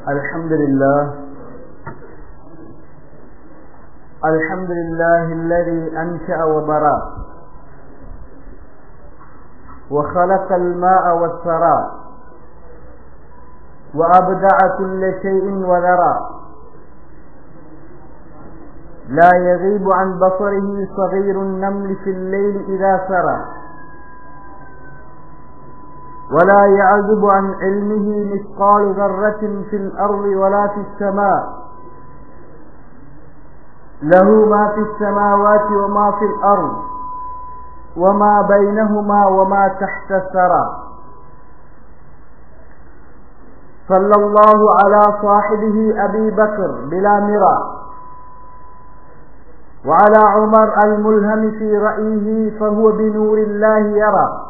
الحمد لله الحمد لله الذي أنشأ وبرى وخلق الماء والثرى وأبدع كل شيء وذرى لا يغيب عن بصره صغير النمل في الليل إذا سرى ولا يعزب عن علمه مثقال ذرة في الأرض ولا في السماء له ما في السماوات وما في الأرض وما بينهما وما تحت الثرى صلى الله على صاحبه أبي بكر بلا مرى وعلى عمر الملهم في رأيه فهو بنور الله يرى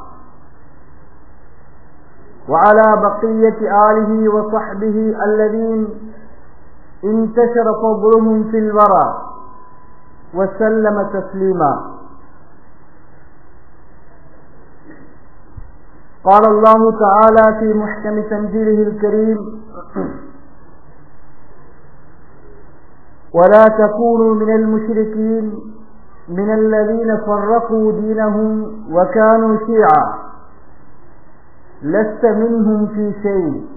وعلى بقية آله وصحبه الذين انتشر فضلهم في الورى وسلم تسليما قال الله تعالى في محكم تنزيله الكريم ولا تكونوا من المشركين من الذين فرقوا دينهم وكانوا شيعا لست منهم في شيء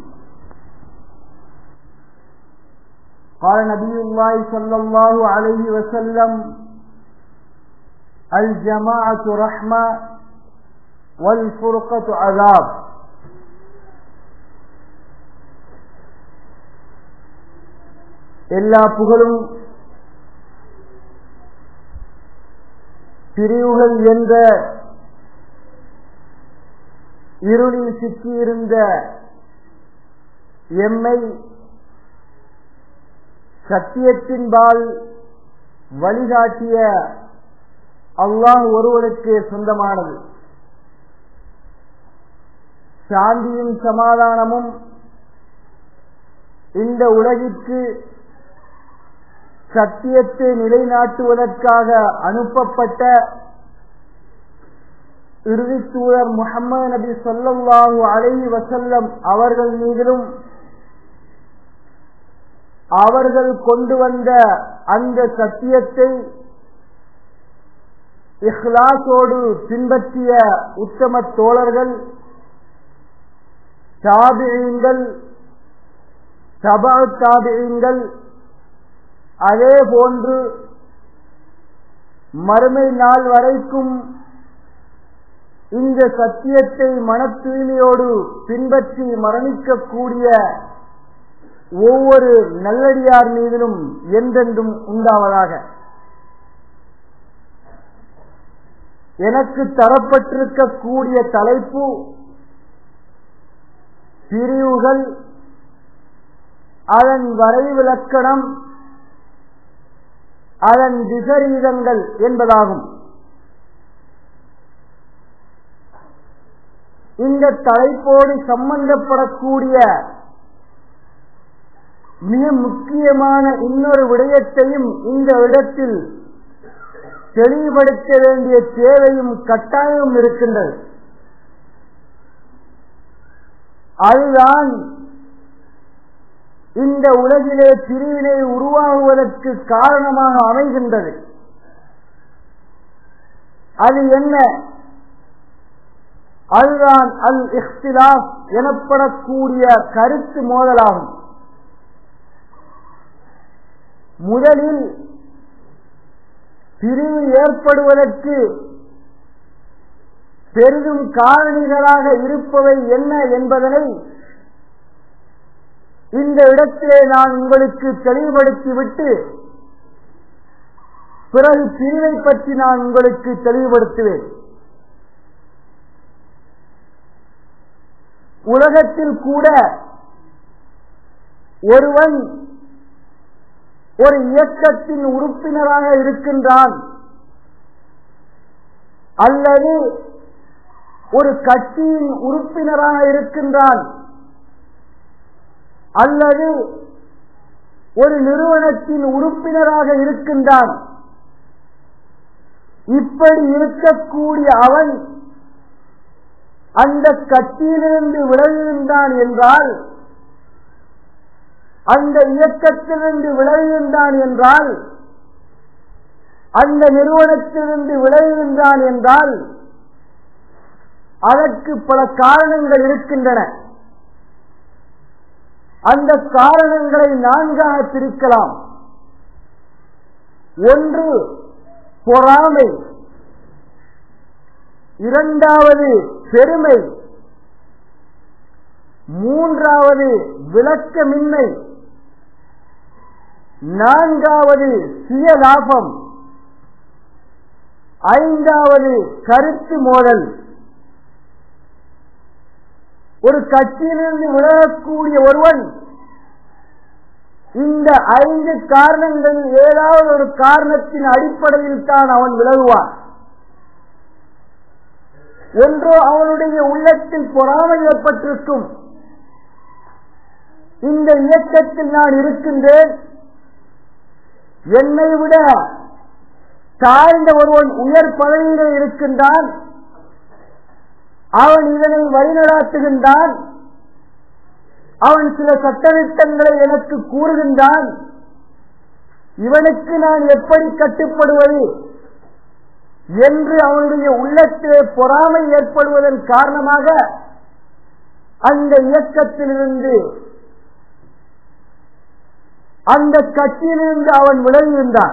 قال نبي الله صلى الله عليه وسلم الجماعة رحمة والفرقة عذاب எல்லா புகழும் பிரிவுகள் என்ற இருளில் சிக்கியிருந்த எம்மை சத்தியத்தின்பால் வழிகாட்டிய அல்லாஹ் ஒருவனுக்கு சொந்தமானது சாந்தியும் சமாதானமும் இந்த உலகிற்கு சத்தியத்தை நிலைநாட்டுவதற்காக அனுப்பப்பட்ட இறுதி தூதர் முகமது நபி சொல்லாஹு அலஹி வசல்லம் அவர்கள் மீதிலும் அவர்கள் கொண்டு வந்த அந்த சத்தியத்தை இஹ்லாசோடு பின்பற்றிய உத்தம தோழர்கள் தாபியங்கள் சபா தாபியங்கள் அதே போன்று மறுமை நாள் வரைக்கும் இந்த சத்தியத்தை மன தூய்மையோடு பின்பற்றி மரணிக்கக்கூடிய ஒவ்வொரு நல்லடியார் மீதிலும் என்றென்றும் உண்டாவதாக எனக்கு தரப்பட்டிருக்கக்கூடிய தலைப்பு பிரிவுகள் அதன் வரைவிலக்கணம் அதன் விபரீதங்கள் என்பதாகும் இந்த தலைப்போடு சம்பந்தப்படக்கூடிய மிக முக்கியமான இன்னொரு விடயத்தையும் இந்த இடத்தில் தெளிவுபடுத்த வேண்டிய தேவையும் கட்டாயமும் இருக்கின்றது அதுதான் இந்த உலகிலே பிரிவினை உருவாகுவதற்கு காரணமாக அமைகின்றது அது என்ன அதுதான் அல் இஃப்திலாப் எனப்படக்கூடிய கருத்து மோதலாகும் முதலில் பிரிவு ஏற்படுவதற்கு பெரிதும் காரணிகளாக இருப்பவை என்ன என்பதனை இந்த இடத்திலே நான் உங்களுக்கு தெளிவுபடுத்திவிட்டு பிறகு பிரிவை பற்றி நான் உங்களுக்கு தெளிவுபடுத்துவேன் உலகத்தில் கூட ஒருவன் ஒரு இயக்கத்தின் உறுப்பினராக இருக்கின்றான் அல்லது ஒரு கட்சியின் உறுப்பினராக இருக்கின்றான் அல்லது ஒரு நிறுவனத்தின் உறுப்பினராக இருக்கின்றான் இப்படி இருக்கக்கூடிய அவன் அந்த கட்சியிலிருந்து விலகுகின்றான் என்றால் அந்த இயக்கத்திலிருந்து விலகுகின்றான் என்றால் அந்த நிறுவனத்திலிருந்து விலகுகின்றான் என்றால் அதற்கு பல காரணங்கள் இருக்கின்றன அந்த காரணங்களை நான்காக பிரிக்கலாம் ஒன்று பொறாமை இரண்டாவது பெருமை மூன்றாவது விளக்கமின்மை நான்காவது சுய லாபம் ஐந்தாவது கருத்து மோதல் ஒரு கட்சியிலிருந்து விலகக்கூடிய ஒருவன் இந்த ஐந்து காரணங்களில் ஏதாவது ஒரு காரணத்தின் அடிப்படையில் தான் அவன் விலகுவான் ஒன்றோ அவனுடைய உள்ளத்தில் பொறாமை ஏற்பட்டிருக்கும் இந்த இயக்கத்தில் நான் இருக்கின்றேன் என்னை விட தாழ்ந்த ஒருவன் உயர் பதவியிலே இருக்கின்றான் அவன் இதனை வழிநடாத்துகின்றான் அவன் சில சட்டத்திட்டங்களை எனக்கு கூறுகின்றான் இவனுக்கு நான் எப்படி கட்டுப்படுவது என்று அவனுடைய உள்ளத்திலே பொறாமை ஏற்படுவதன் காரணமாக அந்த இயக்கத்திலிருந்து அந்த கட்சியிலிருந்து அவன் விலகியிருந்தான்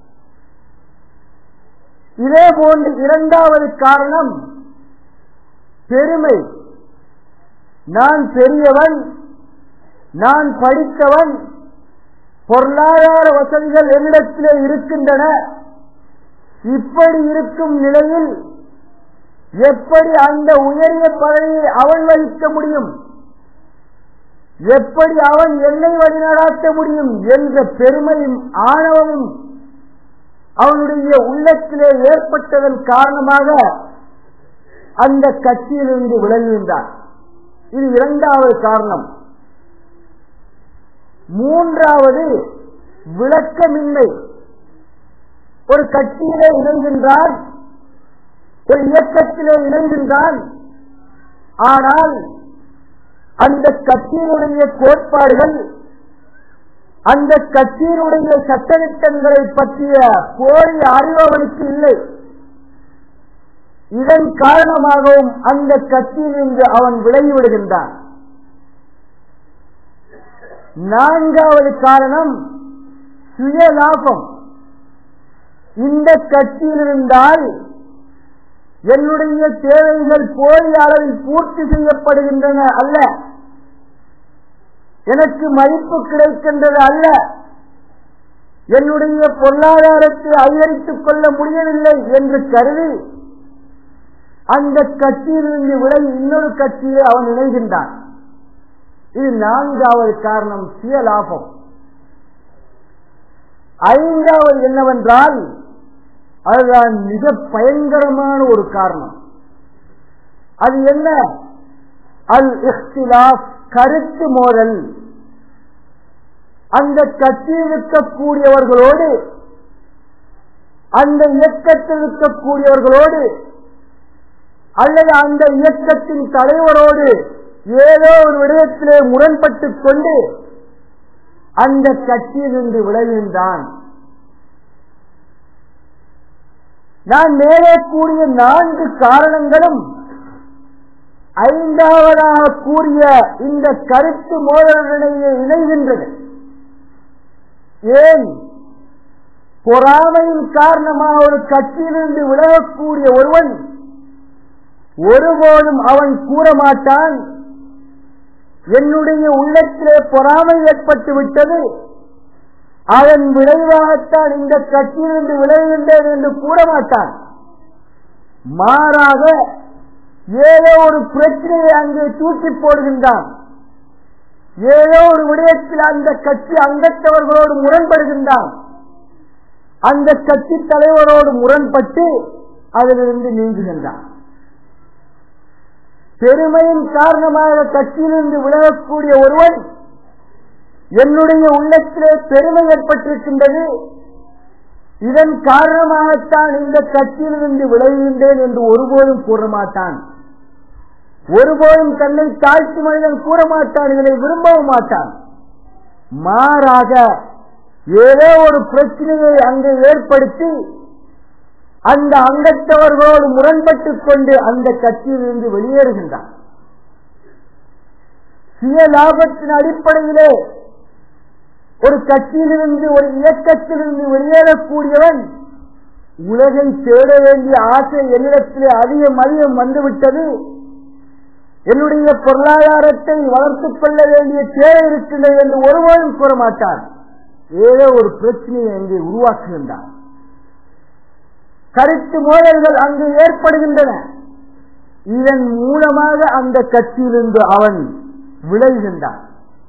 இதே போன்று இரண்டாவது காரணம் பெருமை நான் பெரியவன் நான் படித்தவன் பொருளாதார வசதிகள் என்னிடத்திலே இருக்கின்றன இப்படி இருக்கும் நிலையில் எப்படி அந்த உயரிய பதவியை அவன் வகிக்க முடியும் எப்படி அவன் என்னை வழிநடாத்த முடியும் என்ற பெருமையும் ஆணவமும் அவனுடைய உள்ளத்திலே ஏற்பட்டதன் காரணமாக அந்த கட்சியிலிருந்து விலகுகின்றான் இது இரண்டாவது காரணம் மூன்றாவது விளக்கமின்மை ஒரு கட்சியிலே இணைகின்றான் ஒரு இயக்கத்திலே இணைகின்றான் ஆனால் அந்த கட்சியினுடைய கோட்பாடுகள் அந்த கட்சியினுடைய சட்டத்திட்டங்களை பற்றிய போய் அறிவு அவனுக்கு இல்லை இதன் காரணமாகவும் அந்த கட்சியிலிருந்து அவன் விலகிவிடுகின்றான் நான்காவது காரணம் சுய லாபம் இந்த கட்சியில் இருந்தால் என்னுடைய தேவைகள் போதிய அளவில் பூர்த்தி செய்யப்படுகின்றன அல்ல எனக்கு மதிப்பு கிடைக்கின்றது அல்ல என்னுடைய பொருளாதாரத்தை அதிகரித்துக் கொள்ள முடியவில்லை என்று கருதி அந்த கட்சியிலிருந்து விலகி இன்னொரு கட்சியிலே அவன் இணைகின்றான் இது நான்காவது காரணம் சுய லாபம் ஐந்தாவது என்னவென்றால் அதுதான் மிக பயங்கரமான ஒரு காரணம் அது என்ன அல் இஃப்திலாப் கருத்து மோதல் அந்த கட்சியில் இருக்கக்கூடியவர்களோடு அந்த இயக்கத்தில் இருக்கக்கூடியவர்களோடு அல்லது அந்த இயக்கத்தின் தலைவரோடு ஏதோ ஒரு விடயத்திலே முரண்பட்டுக் கொண்டு அந்த கட்சியிலிருந்து விலகுகின்றான் நான் மேலே கூறிய நான்கு காரணங்களும் ஐந்தாவதாக கூறிய இந்த கருத்து மோதலுடனேயே இணைகின்றது ஏன் பொறாமையின் காரணமாக ஒரு கட்சியிலிருந்து விலகக்கூடிய ஒருவன் ஒருபோதும் அவன் கூற மாட்டான் என்னுடைய உள்ளத்திலே பொறாமை ஏற்பட்டு விட்டது அதன் விளைவாகத்தான் இந்த கட்சியிலிருந்து விளைகின்றேன் என்று கூற மாட்டான் மாறாக ஏதோ ஒரு பிரச்சனையை அங்கே தூக்கி போடுகின்றான் ஏதோ ஒரு விடயத்தில் அந்த கட்சி அங்கத்தவர்களோடு முரண்படுகின்றான் அந்த கட்சி தலைவரோடு முரண்பட்டு அதிலிருந்து நீங்குகின்றான் பெருமையின் காரணமாக கட்சியிலிருந்து விலகக்கூடிய ஒருவன் என்னுடைய உள்ளத்திலே பெருமை ஏற்பட்டிருக்கின்றது இதன் காரணமாகத்தான் இந்த கட்சியிலிருந்து விலகுகின்றேன் என்று ஒருபோதும் கூற மாட்டான் ஒருபோதும் தன்னை தாழ்த்தி மனிதன் கூற மாட்டான் இதனை விரும்பவும் மாட்டான் மாறாக ஏதோ ஒரு பிரச்சனையை அங்கு ஏற்படுத்தி அந்த அங்கத்தவர்களோடு முரண்பட்டுக் கொண்டு அந்த கட்சியிலிருந்து வெளியேறுகின்றார் சுய லாபத்தின் அடிப்படையிலே ஒரு கட்சியிலிருந்து ஒரு இயக்கத்திலிருந்து வெளியேறக்கூடியவன் உலகை தேட வேண்டிய ஆசை என்னிடத்திலே அதிகம் அதிகம் வந்துவிட்டது என்னுடைய பொருளாதாரத்தை வளர்த்துக் கொள்ள வேண்டிய தேவை இருக்கின்றது என்று ஒருவரும் கூற மாட்டார் ஏதோ ஒரு பிரச்சனையை அங்கே உருவாக்குகின்றார் கருத்து மோதல்கள் அங்கு ஏற்படுகின்றன இதன் மூலமாக அந்த கட்சியிலிருந்து அவன் விளைகின்றான்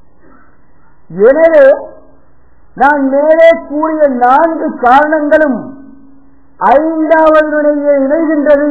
எனவே நான் மேலே கூறிய நான்கு காரணங்களும் ஐந்தாவது இணைகின்றது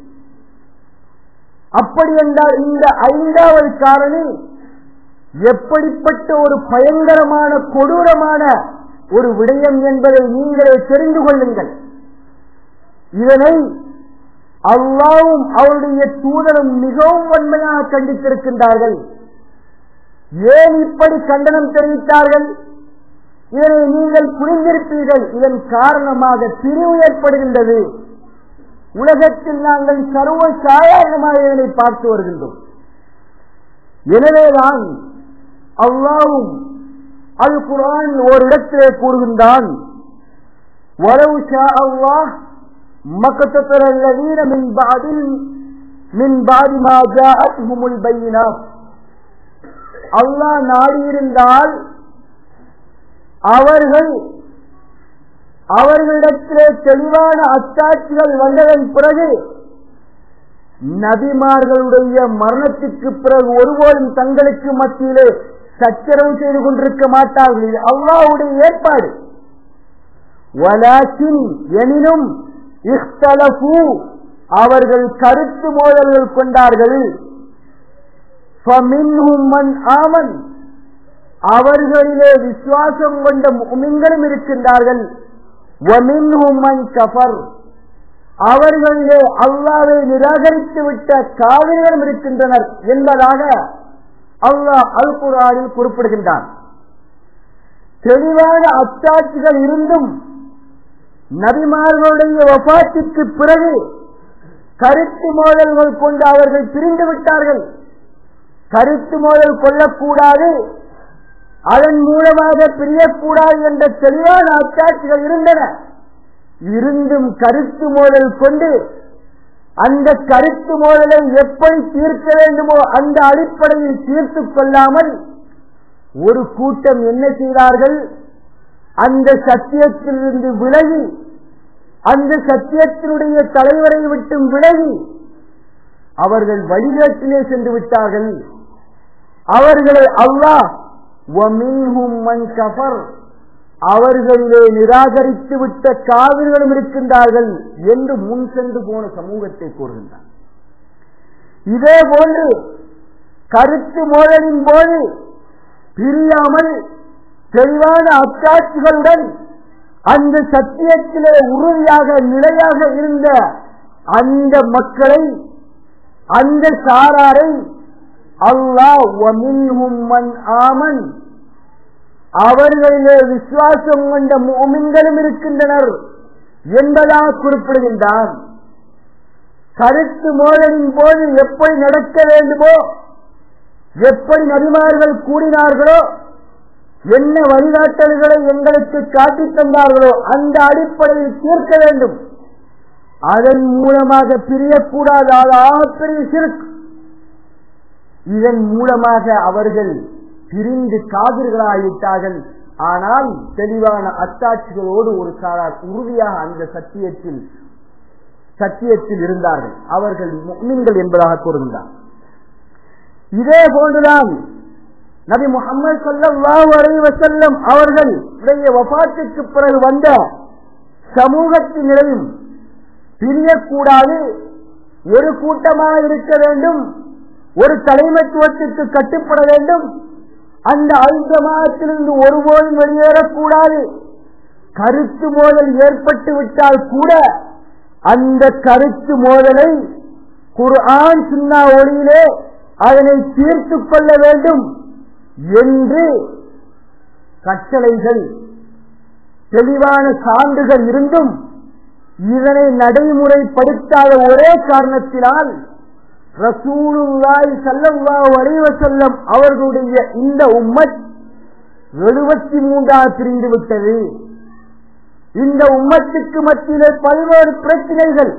அப்படி என்றால் இந்த ஐந்தாவது காரணி எப்படிப்பட்ட ஒரு பயங்கரமான கொடூரமான ஒரு விடயம் என்பதை நீங்களே தெரிந்து கொள்ளுங்கள் இதனை அல்லாவும் அவருடைய தூதரும் மிகவும் வன்மையாக கண்டித்திருக்கின்றார்கள் ஏன் இப்படி கண்டனம் தெரிவித்தார்கள் இதனை நீங்கள் புரிந்திருப்பீர்கள் இதன் காரணமாக பிரிவு ஏற்படுகின்றது உலகத்தில் நாங்கள் சர்வ சாதாரணமாக இதனை பார்த்து வருகின்றோம் எனவேதான் அல்லாவும் அல் குரான் ஓரிடத்திலே கூறுகின்றான் ولو شاء الله ما اقتتل الذين من بعد من بعد ما جاءتهم البينات அல்லாஹ் நாடியிருந்தால் அவர்கள் அவர்களிடத்திலே தெளிவான அத்தாட்சிகள் வந்ததன் பிறகு நபிமார்களுடைய மரணத்திற்கு பிறகு ஒருபோதும் தங்களுக்கு மத்தியிலே சச்சரவு செய்து கொண்டிருக்க மாட்டார்கள் இது அல்லாவுடைய ஏற்பாடு வலாக்கின் எனினும் இஹ்தலஃபு அவர்கள் கருத்து மோதல்கள் கொண்டார்கள் ஆமன் அவர்களிலே விசுவாசம் கொண்ட முமின்களும் இருக்கின்றார்கள் கஃபர் அவர்களிலே அல்லாவை நிராகரித்து விட்ட காவிரிகளும் இருக்கின்றனர் என்பதாக அல்லாஹ் அல் குரானில் குறிப்பிடுகின்றான் தெளிவான அச்சாட்சிகள் இருந்தும் நபிமார்களுடைய வபாத்திற்கு பிறகு கருத்து மோதல்கள் கொண்டு அவர்கள் பிரிந்து விட்டார்கள் கருத்து மோதல் கொள்ளக்கூடாது அதன் மூலமாக பிரியக்கூடாது என்ற தெளிவான அச்சாட்சிகள் இருந்தன இருந்தும் கருத்து மோதல் கொண்டு அந்த கருத்து மோதலை எப்படி தீர்க்க வேண்டுமோ அந்த அடிப்படையில் தீர்த்து கொள்ளாமல் ஒரு கூட்டம் என்ன செய்தார்கள் அந்த சத்தியத்திலிருந்து விலகி அந்த சத்தியத்தினுடைய தலைவரை விட்டும் விலகி அவர்கள் வழிகாட்டிலே சென்று விட்டார்கள் அவர்களை அல்லாஹ் கஃபர் அவர்களிலே நிராகரித்து விட்ட காவிர்களும் இருக்கின்றார்கள் என்று முன் சென்று போன சமூகத்தை கூறுகின்றார் இதே போன்று கருத்து மோதலின் போது பிரியாமல் தெளிவான அச்சாட்சிகளுடன் அந்த சத்தியத்திலே உறுதியாக நிலையாக இருந்த அந்த மக்களை அந்த சாராரை அல்லாஹ் ஆமன் அவர்களிலே விசுவாசம் கொண்ட மோமின்களும் இருக்கின்றனர் என்பதாக குறிப்பிடுகின்றான் கருத்து மோதலின் போது எப்படி நடக்க வேண்டுமோ எப்படி நபிமார்கள் கூறினார்களோ என்ன வழிகாட்டல்களை எங்களுக்கு காட்டித் தந்தார்களோ அந்த அடிப்படையில் தீர்க்க வேண்டும் அதன் மூலமாக பிரியக்கூடாத ஆகப்பெரிய சிறுக்கு இதன் மூலமாக அவர்கள் பிரிந்து காவிர்களாகிவிட்டார்கள் ஆனால் தெளிவான அத்தாட்சிகளோடு ஒரு சாரார் உறுதியாக அந்த சத்தியத்தில் சத்தியத்தில் இருந்தார்கள் அவர்கள் மீன்கள் என்பதாக கூறுகின்றார் இதே போன்றுதான் நபி முகமது சல்லாஹூ அலைவசல்லம் அவர்கள் உடைய வபாத்துக்கு பிறகு வந்த சமூகத்தின் நிலையும் பிரியக்கூடாது ஒரு கூட்டமாக இருக்க வேண்டும் ஒரு தலைமைத்துவத்திற்கு கட்டுப்பட வேண்டும் அந்த ஐந்தமாகத்திலிருந்து ஒருபோதும் வெளியேறக்கூடாது கருத்து மோதல் ஏற்பட்டு விட்டால் கூட அந்த கருத்து மோதலை குர்ஆன் சுன்னா ஒளியிலே அதனை தீர்த்து கொள்ள வேண்டும் என்று கட்டளைகள் தெளிவான சான்றுகள் இருந்தும் இதனை நடைமுறைப்படுத்தாத ஒரே காரணத்தினால் ரசூலுல்லாய் சல்லல்லாஹு அலைஹி வஸல்லம் அவர்களுடைய இந்த உம்மத் எழுபத்தி மூன்றாக பிரிந்து விட்டது இந்த உம்மத்துக்கு மத்தியிலே பல்வேறு பிரச்சனைகள்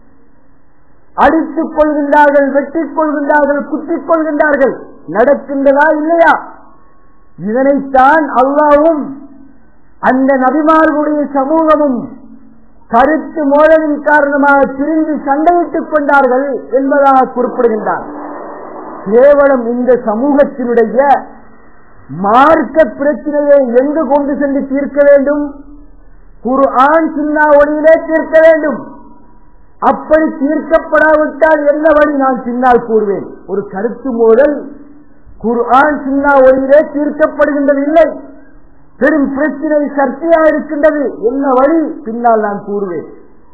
அடித்துக் கொள்கின்றார்கள் வெட்டிக் கொள்கின்றார்கள் குத்திக் கொள்கின்றார்கள் நடக்கின்றதா இல்லையா இதனைத்தான் அல்லாவும் அந்த நபிமார்களுடைய சமூகமும் கருத்து மோதலின் காரணமாக பிரிந்து சண்டையிட்டுக் கொண்டார்கள் என்பதாக குறிப்பிடுகின்றார் கேவலம் இந்த சமூகத்தினுடைய மார்க்க பிரச்சனையை எங்கு கொண்டு சென்று தீர்க்க வேண்டும் குரு ஆண் சின்ன ஒளியிலே தீர்க்க வேண்டும் அப்படி தீர்க்கப்படாவிட்டால் என்ன வழி நான் பின்னால் கூறுவேன் ஒரு கருத்து மோதல் குரு ஆண் சின்ன ஒளியிலே தீர்க்கப்படுகின்றது இல்லை பெரும் பிரச்சனை சர்ச்சையா இருக்கின்றது என்ன வழி பின்னால் நான் கூறுவேன்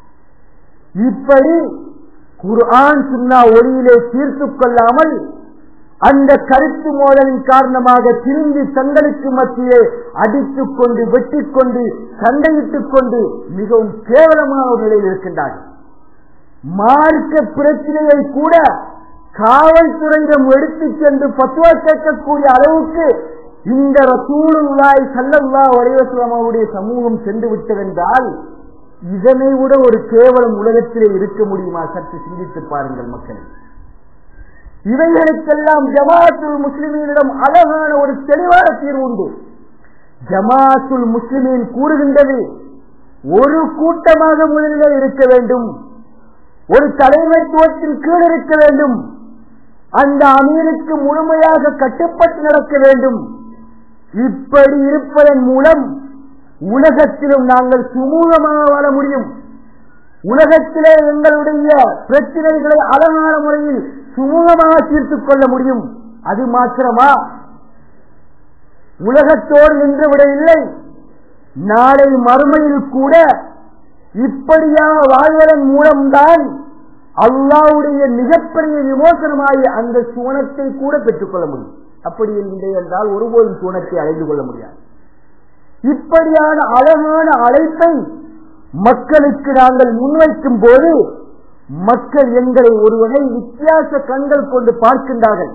இப்படி குர்ஆன் சுன்னா ஒளியிலே தீர்த்துக் கொள்ளாமல் அந்த கருத்து மோதலின் காரணமாக திரும்பி தங்களுக்கு மத்தியே அடித்துக் கொண்டு வெட்டிக் கொண்டு சண்டையிட்டுக் கொண்டு மிகவும் கேவலமான ஒரு நிலையில் இருக்கின்றார்கள் மார்க்க பிரச்சனையை கூட காவல்துறையிடம் எடுத்துச் சென்று பத்துவா கேட்கக்கூடிய அளவுக்கு இந்த ரசூலுல்லாய் சல்லல்லா வரைவசலம் அவருடைய சமூகம் சென்று விட்டதென்றால் இதனை விட ஒரு கேவலம் உலகத்திலே இருக்க முடியுமா சற்று சிந்தித்து பாருங்கள் மக்கள் இவைகளுக்கெல்லாம் ஜமாத்துல் முஸ்லிமீனிடம் அழகான ஒரு தெளிவான தீர்வு உண்டு ஜமாத்துல் முஸ்லிமீன் கூறுகின்றது ஒரு கூட்டமாக முதலிலே இருக்க வேண்டும் ஒரு தலைமைத்துவத்தின் கீழ் இருக்க வேண்டும் அந்த அமீருக்கு முழுமையாக கட்டுப்பட்டு நடக்க வேண்டும் இப்படி இருப்பதன் மூலம் உலகத்திலும் நாங்கள் சுமூகமாக வாழ முடியும் உலகத்திலே எங்களுடைய பிரச்சனைகளை அழகான முறையில் சுமூகமாக தீர்த்துக் கொள்ள முடியும் அது மாத்திரமா உலகத்தோடு நின்று விட இல்லை நாளை மறுமையில் கூட இப்படியாக வாழ்வதன் மூலம்தான் அல்லாவுடைய மிகப்பெரிய விமோசனமாகிய அந்த சுவனத்தை கூட பெற்றுக்கொள்ள முடியும் அப்படி இல்லை என்றால் ஒருபோதும் சுவனத்தை அடைந்து கொள்ள முடியாது இப்படியான அழகான அழைப்பை மக்களுக்கு நாங்கள் முன்வைக்கும் போது மக்கள் எங்களை ஒரு வகை வித்தியாச கண்கள் கொண்டு பார்க்கின்றார்கள்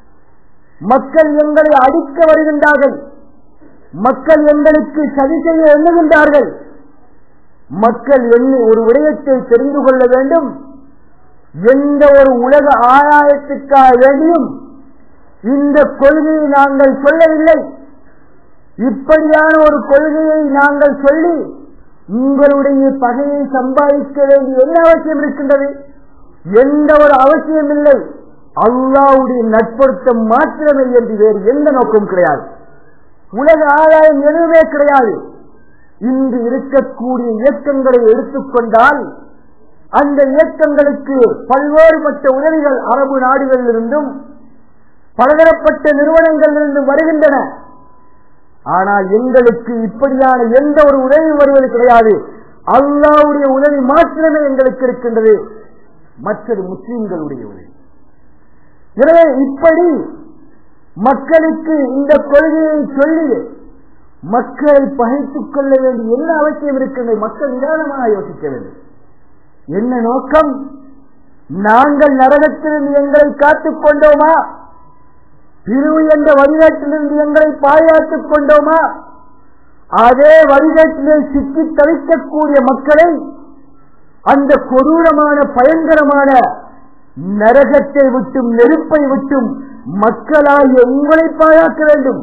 மக்கள் எங்களை அடிக்க வருகின்றார்கள் மக்கள் எங்களுக்கு சதி செய்ய எண்ணுகின்றார்கள் மக்கள் எண்ணி ஒரு விடயத்தை தெரிந்து கொள்ள வேண்டும் எந்த ஒரு உலக ஆதாயத்துக்காக வேண்டியும் இந்த கொள்கையை நாங்கள் சொல்லவில்லை இப்படியான ஒரு கொள்கையை நாங்கள் சொல்லி உங்களுடைய பகையை சம்பாதிக்க வேண்டிய என்ன அவசியம் இருக்கின்றது எந்த ஒரு அவசியம் இல்லை அல்லாவுடைய நட்பொருத்தம் மாத்திரமே என்று வேறு எந்த நோக்கம் கிடையாது உலக ஆதாயம் எதுவுமே கிடையாது இன்று இருக்கக்கூடிய இயக்கங்களை எடுத்துக்கொண்டால் அந்த இயக்கங்களுக்கு பல்வேறுபட்ட உதவிகள் அரபு நாடுகளிலிருந்தும் பலதரப்பட்ட நிறுவனங்களிலிருந்தும் வருகின்றன ஆனால் எங்களுக்கு இப்படியான எந்த ஒரு உதவி வருவது கிடையாது அல்லாவுடைய உதவி மாத்திரமே எங்களுக்கு இருக்கின்றது மற்றது முஸ்லிம்களுடைய உதவி எனவே இப்படி மக்களுக்கு இந்த கொள்கையை சொல்லி மக்களை பகைத்துக் கொள்ள வேண்டிய என்ன அவசியம் இருக்கின்றது மக்கள் நிதானமாக யோசிக்க வேண்டும் என்ன நோக்கம் நாங்கள் நரகத்திலிருந்து எங்களை காத்துக் கொண்டோமா பிரிவு என்ற வழிகாட்டிலிருந்து எங்களை பாதுகாத்துக் கொண்டோமா அதே வழிகாட்டிலே சிக்கி தவிக்கக்கூடிய மக்களை அந்த கொடூரமான பயங்கரமான நரகத்தை விட்டும் நெருப்பை விட்டும் மக்களாகிய உங்களை பாதுகாக்க வேண்டும்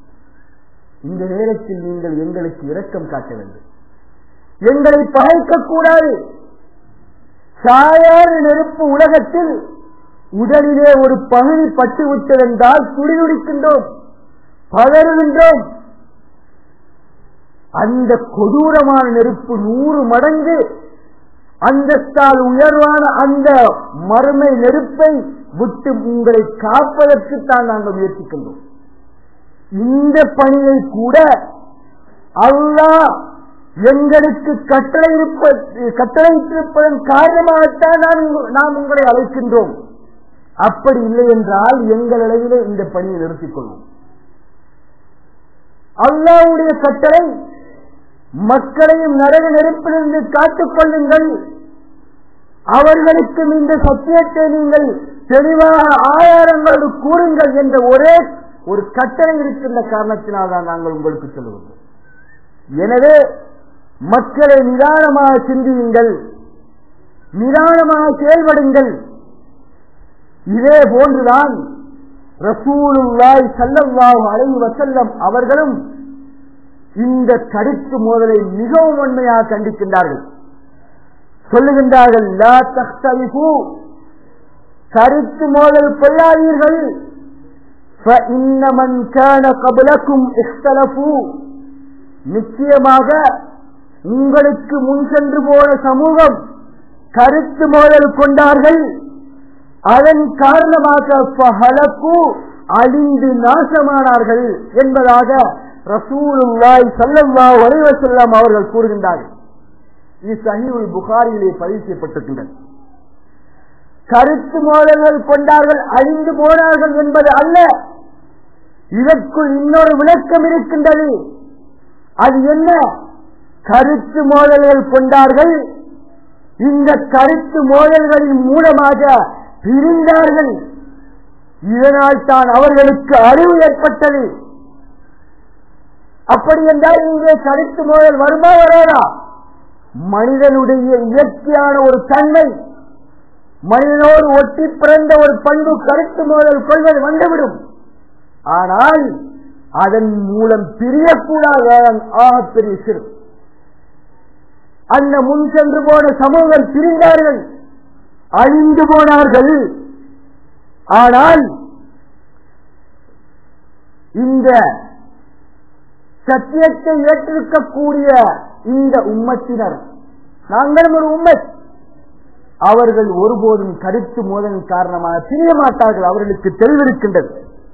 இந்த நேரத்தில் நீங்கள் எங்களுக்கு இரக்கம் காட்ட வேண்டும் எங்களை பகைக்க கூடாது சாயாத நெருப்பு உலகத்தில் உடலிலே ஒரு பகுதி பட்டு விட்டதென்றால் துடிதுடிக்கின்றோம் பதறுகின்றோம் அந்த கொடூரமான நெருப்பு நூறு மடங்கு அந்தஸ்தால் உயர்வான அந்த மறுமை நெருப்பை விட்டு உங்களை காப்பதற்கு தான் நாங்கள் முயற்சிக்கின்றோம் இந்த பணியை கூட அல்லாஹ் எங்களுக்கு கட்டளை கட்டளையிட்டிருப்பதன் காரணமாகத்தான் நான் நாம் உங்களை அழைக்கின்றோம் அப்படி இல்லை என்றால் எங்கள் அளவிலே இந்த பணியை நிறுத்திக் கொள்வோம் அல்லாவுடைய கட்டளை மக்களையும் நரக நெருப்பிலிருந்து காத்துக் கொள்ளுங்கள் அவர்களுக்கும் இந்த சத்தியத்தை நீங்கள் தெளிவாக ஆதாரங்களோடு கூறுங்கள் என்ற ஒரே ஒரு கட்டளை இருக்கின்ற காரணத்தினால் தான் நாங்கள் உங்களுக்கு சொல்லுவோம் எனவே மக்களை நிதானமாக சிந்தியுங்கள் நிதானமாக செயல்படுங்கள் இதே போன்றுதான் ரசூலுல்லாய் சல்லல்லாஹு அலைஹி வஸல்லம் அவர்களும் இந்த கருத்து மோதலை மிகவும் உண்மையாக கண்டிக்கின்றார்கள் சொல்லுகின்றார்கள் லா தக்தலிஃபு கருத்து மோதல் கொள்ளாதீர்கள் فَإِنَّ مَنْ كَانَ قَبْلَكُمْ اخْتَلَفُوا நிச்சயமாக உங்களுக்கு முன் சென்று போன சமூகம் கருத்து மோதல் கொண்டார்கள் அதன் காரணமாக ஃபஹலக்கு அழிந்து நாசமானார்கள் என்பதாக ரசூலுல்லாய் சல்லல்லாஹு அலைஹி வஸல்லம் அவர்கள் கூறுகின்றார்கள் இது சஹீஹுல் புகாரியிலே பதிவு செய்யப்பட்டிருக்கின்றது கருத்து மோதல்கள் கொண்டார்கள் அழிந்து போனார்கள் என்பது அல்ல இதற்குள் இன்னொரு விளக்கம் இருக்கின்றது அது என்ன கருத்து மோதல்கள் கொண்டார்கள் இந்த கருத்து மோதல்களின் மூலமாக பிரிந்தார்கள் இதனால் தான் அவர்களுக்கு அறிவு ஏற்பட்டது அப்படி என்றால் இங்கே கருத்து மோதல் வருமா வராதா மனிதனுடைய இயற்கையான ஒரு தன்மை மனிதனோடு ஒட்டி பிறந்த ஒரு பண்பு கருத்து மோதல் கொள்வது வந்துவிடும் ஆனால் அதன் மூலம் பிரியக்கூடாத ஆகப்பெரிய சிறு அந்த முன் சென்று போன சமூகம் பிரிந்தார்கள் அழிந்து போனார்கள் ஆனால் இந்த சத்தியத்தை ஏற்றிருக்கக்கூடிய இந்த உம்மத்தினர் நாங்களும் ஒரு உம்மத் அவர்கள் ஒருபோதும் கருத்து மோதலின் காரணமாக பிரிய மாட்டார்கள் அவர்களுக்கு தெளிவிருக்கின்றது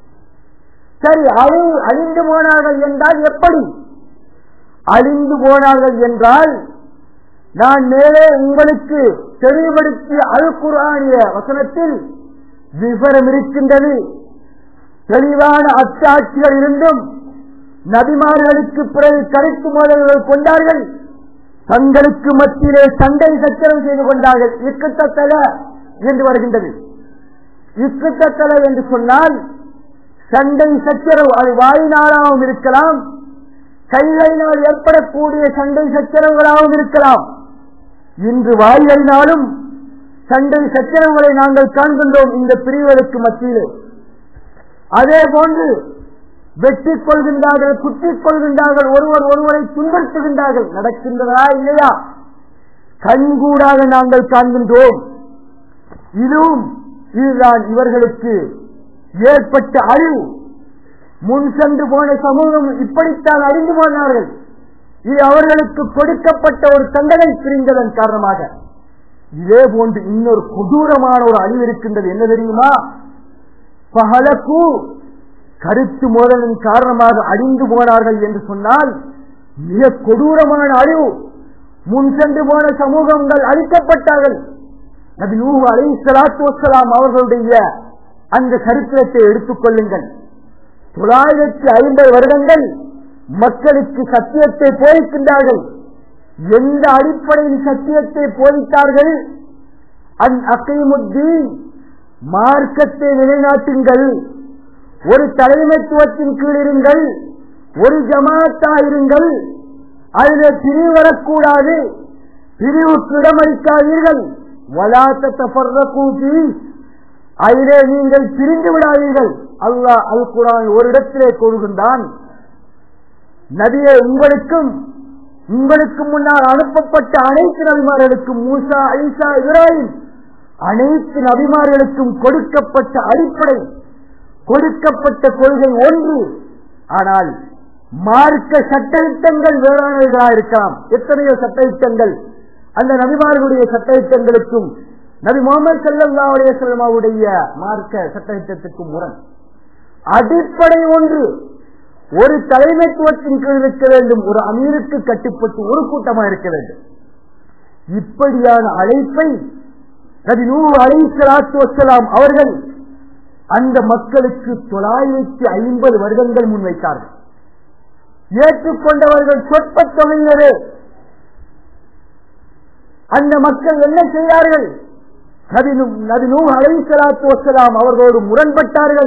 சரி அழி அழிந்து போனார்கள் என்றால் எப்படி அழிந்து போனார்கள் என்றால் நான் மேலே உங்களுக்கு தெளிவுபடுத்திய அல் குரானிய வசனத்தில் விவரம் இருக்கின்றது தெளிவான அச்சாட்சிகள் இருந்தும் நபிமார்களுக்கு பிறகு கருத்து மோதல்கள் கொண்டார்கள் தங்களுக்கு மத்தியிலே சண்டை சச்சரவு செய்து கொண்டார்கள் இக்குத்தத்தல என்று வருகின்றது இக்குத்தத்தல என்று சொன்னால் சண்டை சச்சரவு அது வாயினாலாகவும் இருக்கலாம் கைகளினால் ஏற்படக்கூடிய சண்டை சச்சரவுகளாகவும் இருக்கலாம் இன்று வாய்களினாலும் சண்டை சச்சரவுகளை நாங்கள் காண்கின்றோம் இந்த பிரிவுகளுக்கு மத்தியிலே அதே போன்று வெட்டிக் கொள்கின்றார்கள் குத்திக் கொள்கின்றார்கள் ஒருவர் ஒருவரை துன்படுத்துகின்றார்கள் நடக்கின்றதா இல்லையா கண்கூடாக நாங்கள் காண்கின்றோம் இதுவும் இதுதான் இவர்களுக்கு ஏற்பட்ட அழிவு முன் சென்று போன சமூகம் இப்படித்தான் அழிந்து போனார்கள் இது அவர்களுக்கு கொடுக்கப்பட்ட ஒரு தண்டனை பிரிந்ததன் காரணமாக இதே போன்று இன்னொரு கொடூரமான ஒரு அழிவு இருக்கின்றது என்ன தெரியுமா பகலக்கு கருத்து மோதலின் காரணமாக அழிந்து போனார்கள் என்று சொன்னால் மிக கொடூரமான அழிவு முன் சென்று போன சமூகங்கள் அழிக்கப்பட்டார்கள் நபி நூ அலை சலாத்து வசலாம் அவர்களுடைய அந்த சரித்திரத்தை எடுத்துக் கொள்ளுங்கள் தொள்ளாயிரத்தி ஐம்பது வருடங்கள் மக்களுக்கு சத்தியத்தை போதிக்கின்றார்கள் எந்த அடிப்படையில் சத்தியத்தை போதித்தார்கள் அந் அக்கைமுத்தீன் மார்க்கத்தை நிலைநாட்டுங்கள் ஒரு தலைமைத்துவத்தின் கீழ் இருங்கள் ஒரு ஜமாத்தா இருங்கள் அதில் பிரிவு வரக்கூடாது பிரிவுக்கு இடமளிக்காதீர்கள் வலாத்த தபர்ரகூசி அதிலே நீங்கள் பிரிந்து விடாதீர்கள் அல்லாஹ் அல் குரான் ஒரு இடத்திலே கூறுகின்றான் நதியை உங்களுக்கும் உங்களுக்கு முன்னால் அனுப்பப்பட்ட அனைத்து நபிமார்களுக்கும் மூசா ஐசா இப்ராஹிம் அனைத்து நபிமார்களுக்கும் கொடுக்கப்பட்ட அடிப்படை கொடுக்கப்பட்ட கொள்கை ஒன்று ஆனால் மார்க்க சட்டத்திட்டங்கள் வேறானவர்களாக இருக்கலாம் எத்தனையோ சட்டத்திட்டங்கள் அந்த நபிமார்களுடைய சட்டத்திட்டங்களுக்கும் நபி முகமது சல்லாவுடைய செல்லமாவுடைய மார்க்க சட்டத்திட்டத்துக்கும் முரண் அடிப்படை ஒன்று ஒரு தலைமைத்துவத்தின் கீழ் இருக்க வேண்டும் ஒரு அமீருக்கு கட்டுப்பட்டு ஒரு கூட்டமாக இருக்க வேண்டும் இப்படியான அழைப்பை நபி நூ அலை சலாத்து வசலாம் அவர்கள் அந்த மக்களுக்கு தொள்ளாயிரத்தி ஐம்பது வருடங்கள் முன்வைத்தார்கள் ஏற்றுக்கொண்டவர்கள் சொற்ப தொகையினரே அந்த மக்கள் என்ன செய்தார்கள் நபி நூ அலை சலாத்து வசலாம் அவர்களோடு முரண்பட்டார்கள்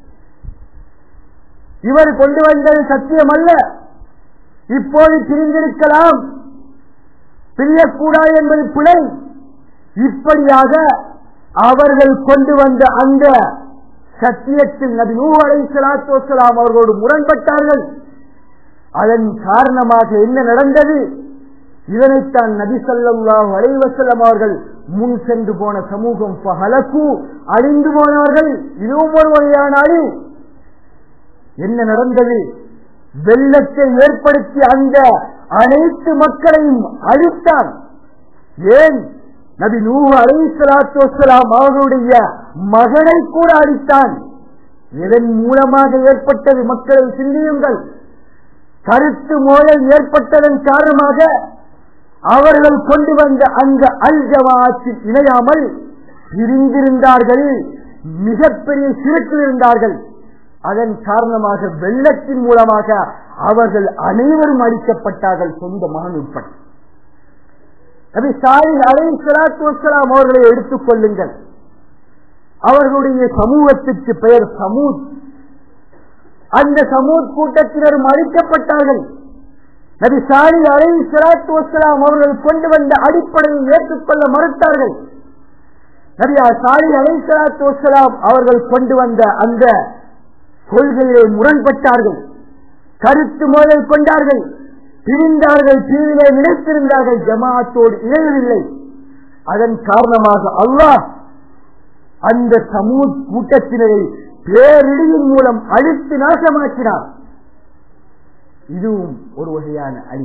இவர் கொண்டு வந்தது சத்தியம் அல்ல இப்போது பிரிந்திருக்கலாம் பிரியக்கூடாது என்பது பிழை இப்படியாக அவர்கள் கொண்டு வந்த அந்த சத்தியத்தில் நபி நூ அலை சலாத்து வசலாம் அவர்களோடு முரண்பட்டார்கள் அதன் காரணமாக என்ன நடந்தது இதனைத்தான் நபி சல்லாஹ் அலைவசல்லம் அவர்கள் முன் சென்று போன சமூகம் பகலக்கு அழிந்து போனவர்கள் இதுவும் ஒரு வகையான அழி என்ன நடந்தது வெள்ளத்தை ஏற்படுத்தி அந்த அனைத்து மக்களையும் அழித்தான் ஏன் நபி நூ அலை சலாத்து வசலாம் அவர்களுடைய மகனை கூட அழித்தான் இதன் மூலமாக ஏற்பட்டது மக்களை சிந்தியுங்கள் கருத்து மோதல் ஏற்பட்டதன் காரணமாக அவர்கள் கொண்டு வந்த அந்த அல் ஜமாத்தில் இணையாமல் பிரிந்திருந்தார்கள் மிகப்பெரிய சிறுக்கில் இருந்தார்கள் அதன் காரணமாக வெள்ளத்தின் மூலமாக அவர்கள் அனைவரும் அளிக்கப்பட்டார்கள் சொந்த மகன் உட்பட நபி சாயில் அலை சலாத்து வசலாம் அவர்களை எடுத்துக் கொள்ளுங்கள் அவர்களுடைய சமூகத்திற்கு பெயர் சமூத் அந்த சமூத் கூட்டத்தினரும் அழிக்கப்பட்டார்கள் நபி சாலி அலை சலாத்து வசலாம் அவர்கள் கொண்டு வந்த அடிப்படையை ஏற்றுக்கொள்ள மறுத்தார்கள் நபி சாலி அலை சலாத்து வசலாம் அவர்கள் கொண்டு வந்த அந்த கொள்கையை முரண்பட்டார்கள் கருத்து மோதல் கொண்டார்கள் பிரிந்தார்கள் தீவிலே நினைத்திருந்தார்கள் ஜமாத்தோடு இணையவில்லை அதன் காரணமாக அல்லாஹ் அந்த சமூக கூட்டத்தினரை பேரிடியின் மூலம் அழித்து நாசமாக்கினார் இதுவும் ஒரு வகையான அழி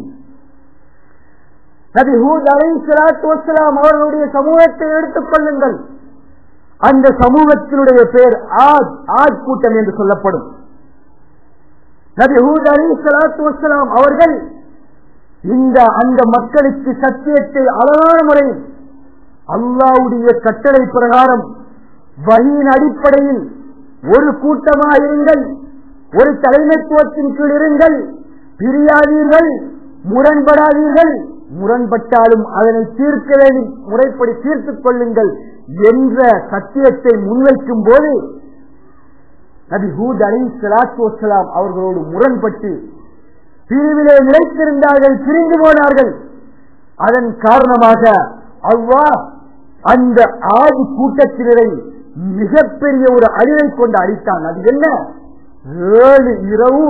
நபி ஹூத் அலை சலாத்து வசலாம் அவர்களுடைய சமூகத்தை எடுத்துக் கொள்ளுங்கள் அந்த சமூகத்தினுடைய பெயர் ஆத் ஆத் கூட்டம் என்று சொல்லப்படும் நபி ஹூத் அலி சலாத்து வசலாம் அவர்கள் இந்த அந்த மக்களுக்கு சத்தியத்தை அழகான முறையில் அல்லாவுடைய கட்டளை பிரகாரம் வகையின் அடிப்படையில் ஒரு கூட்டமாக இருங்கள் ஒரு தலைமைத்துவத்தின் கீழ் இருங்கள் பிரியாதீர்கள் முரண்படாதீர்கள் முரண்பட்டாலும் அதனை தீர்க்க வேண்டும் முறைப்படி தீர்த்துக் கொள்ளுங்கள் என்ற சத்தியத்தை முன்வைக்கும் போது நபி ஹூத் அலி சலாத்து வசலாம் அவர்களோடு முரண்பட்டு பிரிவிலே நிலைத்திருந்தார்கள் பிரிந்து போனார்கள் அதன் காரணமாக அவ்வா அந்த ஆதி கூட்டத்தினரை மிகப்பெரிய ஒரு அழிவை கொண்டு அழித்தான் அது என்ன ஏழு இரவு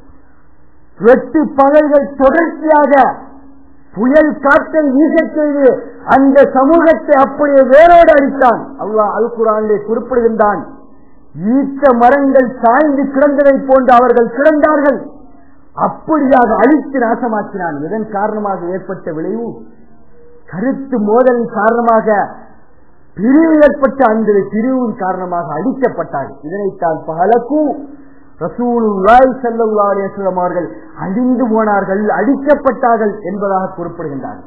எட்டு பகல்கள் தொடர்ச்சியாக புயல் காற்றை வீசச் செய்து அந்த சமூகத்தை அப்படியே வேரோடு அடித்தான் அல்லாஹ் அல் குரானிலே குறிப்பிடுகின்றான் ஈட்ட மரங்கள் சாய்ந்து கிடந்ததை போன்று அவர்கள் கிடந்தார்கள் அப்படியாக அழித்து நாசமாக்கினான் இதன் காரணமாக ஏற்பட்ட விளைவு கருத்து மோதலின் காரணமாக பிரிவு ஏற்பட்ட அந்த பிரிவின் காரணமாக அழிக்கப்பட்டார்கள் இதனைத்தான் பகலக்கும் ரசூலுல்லாய் செல்லல்லா அலிஸ்லாம் அவர்கள் அழிந்து போனார்கள் அழிக்கப்பட்டார்கள் என்பதாக குறிப்பிடுகின்றார்கள்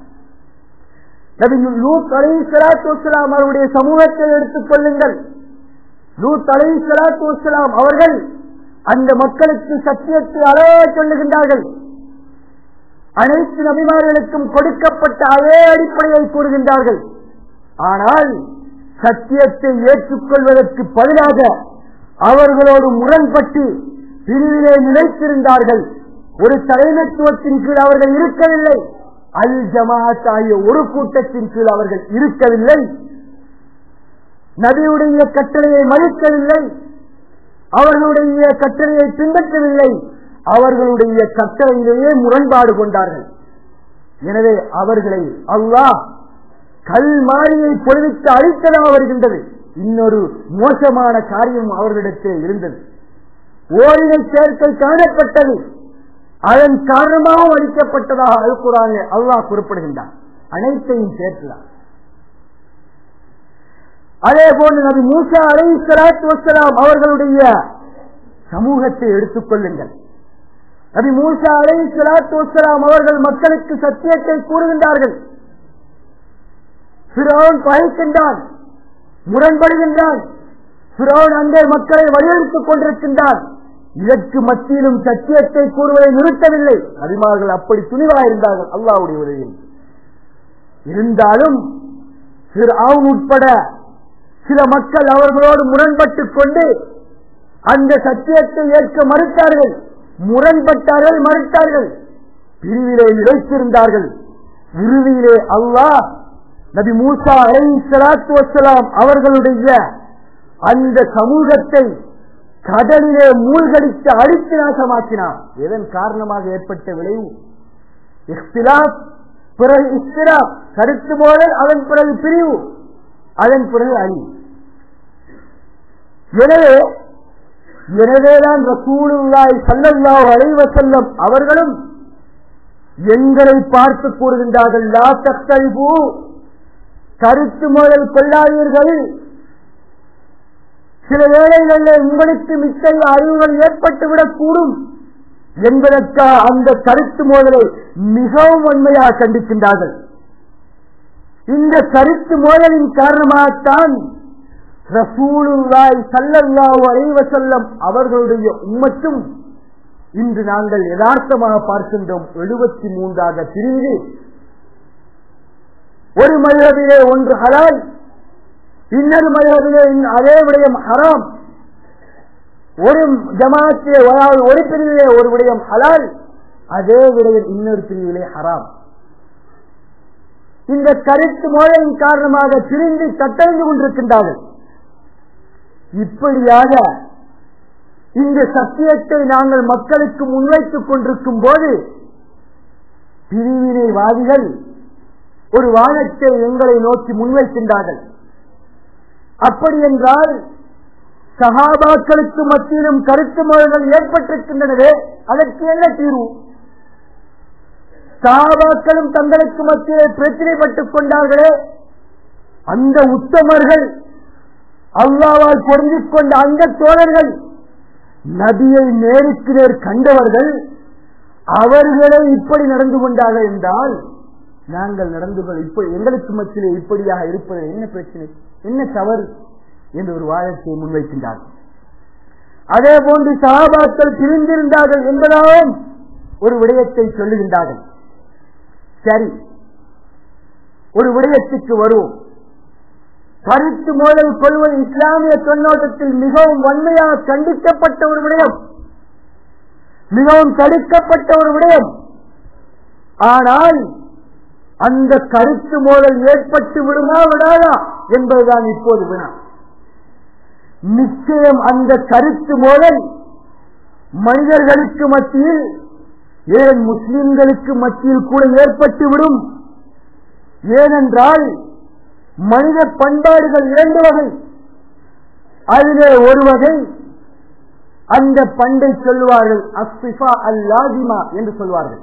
நபி லூத் அலை சலாத்து வசலாம் அவருடைய சமூகத்தை எடுத்துக் கொள்ளுங்கள் லூத் அலை சலாத்து வசலாம் அவர்கள் அந்த மக்களுக்கு சத்தியத்தை அழகாக சொல்லுகின்றார்கள் அனைத்து நபிமார்களுக்கும் கொடுக்கப்பட்ட அதே அடிப்படையை கூறுகின்றார்கள் ஆனால் சத்தியத்தை ஏற்றுக்கொள்வதற்கு பதிலாக அவர்களோடு முரண்பட்டு பிரிவிலே நிலைத்திருந்தார்கள் ஒரு தலைமைத்துவத்தின் கீழ் அவர்கள் இருக்கவில்லை அல் ஜமாத் ஆகிய ஒரு கூட்டத்தின் கீழ் அவர்கள் இருக்கவில்லை நபியுடைய கட்டளையை மதிக்கவில்லை அவர்களுடைய கட்டளையை பின்பற்றவில்லை அவர்களுடைய கட்டளையிலேயே முரண்பாடு கொண்டார்கள் எனவே அவர்களை அல்லாஹ் கல் மாறியை பொழுதுக்கு அழித்ததாக வருகின்றது இன்னொரு மோசமான காரியம் அவர்களிடத்தில் இருந்தது ஓரினை சேர்க்கை காணப்பட்டது அதன் காரணமாக அளிக்கப்பட்டதாக அல்குறாங்க அல்லாஹ் குறிப்பிடுகின்றான் அனைத்தையும் சேர்த்துதான் அதே போன்று நபி மூசா அலை சலாத்து வசலாம் அவர்களுடைய சமூகத்தை எடுத்துக் கொள்ளுங்கள் நபி மூசா அலை சலாத்து வசலாம் அவர்கள் மக்களுக்கு சத்தியத்தை கூறுகின்றார்கள் பிறோன் பகைக்கின்றான் முரண்படுகின்றான் பிறோன் அங்கே மக்களை வலியுறுத்திக் கொண்டிருக்கின்றான் இதற்கு மத்தியிலும் சத்தியத்தை கூறுவதை நிறுத்தவில்லை நபிமார்கள் அப்படி துணிவாயிருந்தார்கள் அல்லாவுடைய உதவியில் இருந்தாலும் சிறு ஆவும் உட்பட சில மக்கள் அவர்களோடு முரண்பட்டுக் கொண்டு அந்த சத்தியத்தை ஏற்க மறுத்தார்கள் முரண்பட்டார்கள் மறுத்தார்கள் பிரிவிலே இழைத்திருந்தார்கள் இறுதியிலே அல்லாஹ் நபி மூசா அலை சலாத்து வசலாம் அவர்களுடைய அந்த சமூகத்தை கடலிலே மூழ்கடித்து அழித்து நாசமாக்கினார் இதன் காரணமாக ஏற்பட்ட விளைவு இஃப்திலாப் பிறகு இஸ்திராப் கருத்து போதல் அதன் பிறகு பிரிவு அதன் பிறகு அழி எனவே எனவேதான் ரசூலுல்லாய் சல்லல்லாஹு அலைஹி வஸல்லம் அவர்களும் எங்களை பார்த்து கூறுகின்றார்கள் லா தக்தரிபு கருத்து மோதல் கொள்ளாதீர்கள் சில வேளைகளில் உங்களுக்கு மிக்க அறிவுகள் ஏற்பட்டுவிடக் கூடும் என்பதற்காக அந்த கருத்து மோதலை மிகவும் உண்மையாக கண்டிக்கின்றார்கள் இந்த கருத்து மோதலின் காரணமாகத்தான் ரசூலுல்லாய் சல்லல்லாஹு அலைஹி வஸல்லம் அவர்களுடைய உம்மத்தும் இன்று நாங்கள் யதார்த்தமாக பார்க்கின்றோம் எழுபத்தி மூன்றாக பிரிந்து ஒரு மதுரவிலே ஒன்று ஹலால் இன்னொரு மதுரவிலே அதே விடயம் ஹராம் ஒரு ஜமாத்திலே அதாவது ஒரு பிரிவிலே ஒரு விடயம் ஹலால் அதே விடயம் இன்னொரு பிரிவிலே ஹராம் இந்த கருத்து மோதலின் காரணமாக பிரிந்து கட்டறிந்து கொண்டிருக்கின்றார்கள் இப்படியாக இந்த சத்தியத்தை நாங்கள் மக்களுக்கு முன்வைத்துக் கொண்டிருக்கும் போது பிரிவினைவாதிகள் ஒரு வானத்தை எங்களை நோக்கி முன்வைக்கின்றார்கள் அப்படி என்றால் சகாபாக்களுக்கு மத்தியிலும் கருத்து மோதல்கள் ஏற்பட்டிருக்கின்றனவே அதற்கு என்ன தீர்வு சகாபாக்களும் தங்களுக்கு மத்தியிலே பிரச்சனைப்பட்டுக் கொண்டார்களே அந்த உத்தமர்கள் அல்லாவால் பொருந்திக் கொண்ட அந்த தோழர்கள் நபியை நேருக்கு நேர் கண்டவர்கள் அவர்களே இப்படி நடந்து கொண்டார்கள் என்றால் நாங்கள் நடந்து கொள் இப்படி எங்களுக்கு மத்தியிலே இப்படியாக இருப்பது என்ன பிரச்சனை என்ன தவறு என்று ஒரு வாதத்தை முன்வைக்கின்றார்கள் அதே போன்று சகாபாக்கள் பிரிந்திருந்தார்கள் என்பதாலும் ஒரு விடயத்தை சொல்லுகின்றார்கள் சரி ஒரு விடயத்துக்கு வருவோம் கருத்து மோதல் கொள்வது இஸ்லாமிய கண்ணோட்டத்தில் மிகவும் வன்மையாக கண்டிக்கப்பட்ட ஒரு விடயம் மிகவும் தடுக்கப்பட்ட ஒரு விடயம் ஆனால் அந்த கருத்து மோதல் ஏற்பட்டு விடுமா விடாதா என்பதுதான் இப்போது வினா நிச்சயம் அந்த கருத்து மோதல் மனிதர்களுக்கு மத்தியில் ஏன் முஸ்லிம்களுக்கு மத்தியில் கூட ஏற்பட்டு விடும் ஏனென்றால் மனித பண்பாடுகள் இரண்டு வகை அதிலே ஒரு வகை அந்த பண்டை சொல்லுவார்கள் அஸ்பிஃபா அல் லாதிமா என்று சொல்வார்கள்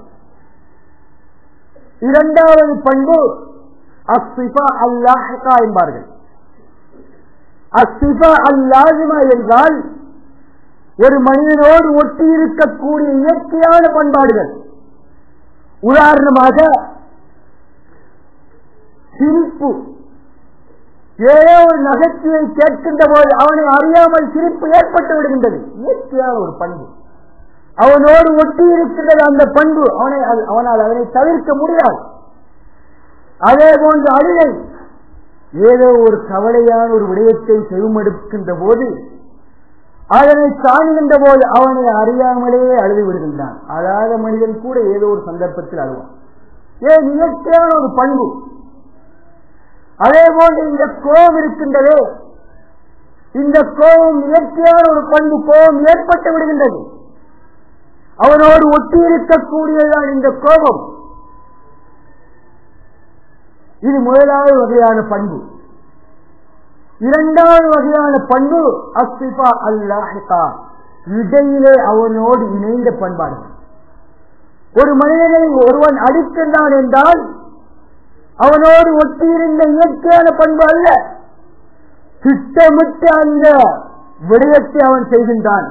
இரண்டாவது பண்பு அஸ்பிஃபா அல் லாஹிகா என்பார்கள் அஸ்பிஃபா அல் லாதிமா என்றால் ஒரு மனிதனோடு ஒட்டி இருக்கக்கூடிய இயற்கையான பண்பாடுகள் உதாரணமாக சிரிப்பு ஏதோ ஒரு நகைச்சுவை கேட்கின்ற போது அவனை அறியாமல் சிரிப்பு ஏற்பட்டு விடுகின்றது இயற்கையான ஒரு பண்பு அவனோடு ஒட்டி இருக்கின்றது அந்த பண்பு அவனை அவனால் அதனை தவிர்க்க முடியாது அதே போன்று அழுகை ஏதோ ஒரு கவலையான ஒரு விடயத்தை செவிமடுக்கின்ற போது அதனை காணுகின்ற போது அவனை அறியாமலேயே அழுது விடுகின்றான் அழாத மனிதன் கூட ஏதோ ஒரு சந்தர்ப்பத்தில் அழுவான் ஏன் இயற்கையான ஒரு பண்பு அதே போன்று இந்த கோபம் இருக்கின்றதே இந்த கோபம் இயற்கையான ஒரு பண்பு கோபம் ஏற்பட்டு விடுகின்றது அவனோடு ஒட்டி இருக்கக்கூடியதான் இந்த கோபம் இது முதலாவது வகையான பண்பு இரண்டாவது வகையான பண்பு அஸ்திபா அல்லாஹிகா இடையிலே அவனோடு இணைந்த பண்பாடு ஒரு மனிதனை ஒருவன் அடிக்கின்றான் என்றால் அவனோடு ஒட்டியிருந்த இயற்கையான பண்பு அல்ல திட்டமிட்டு அந்த விடயத்தை அவன் செய்கின்றான்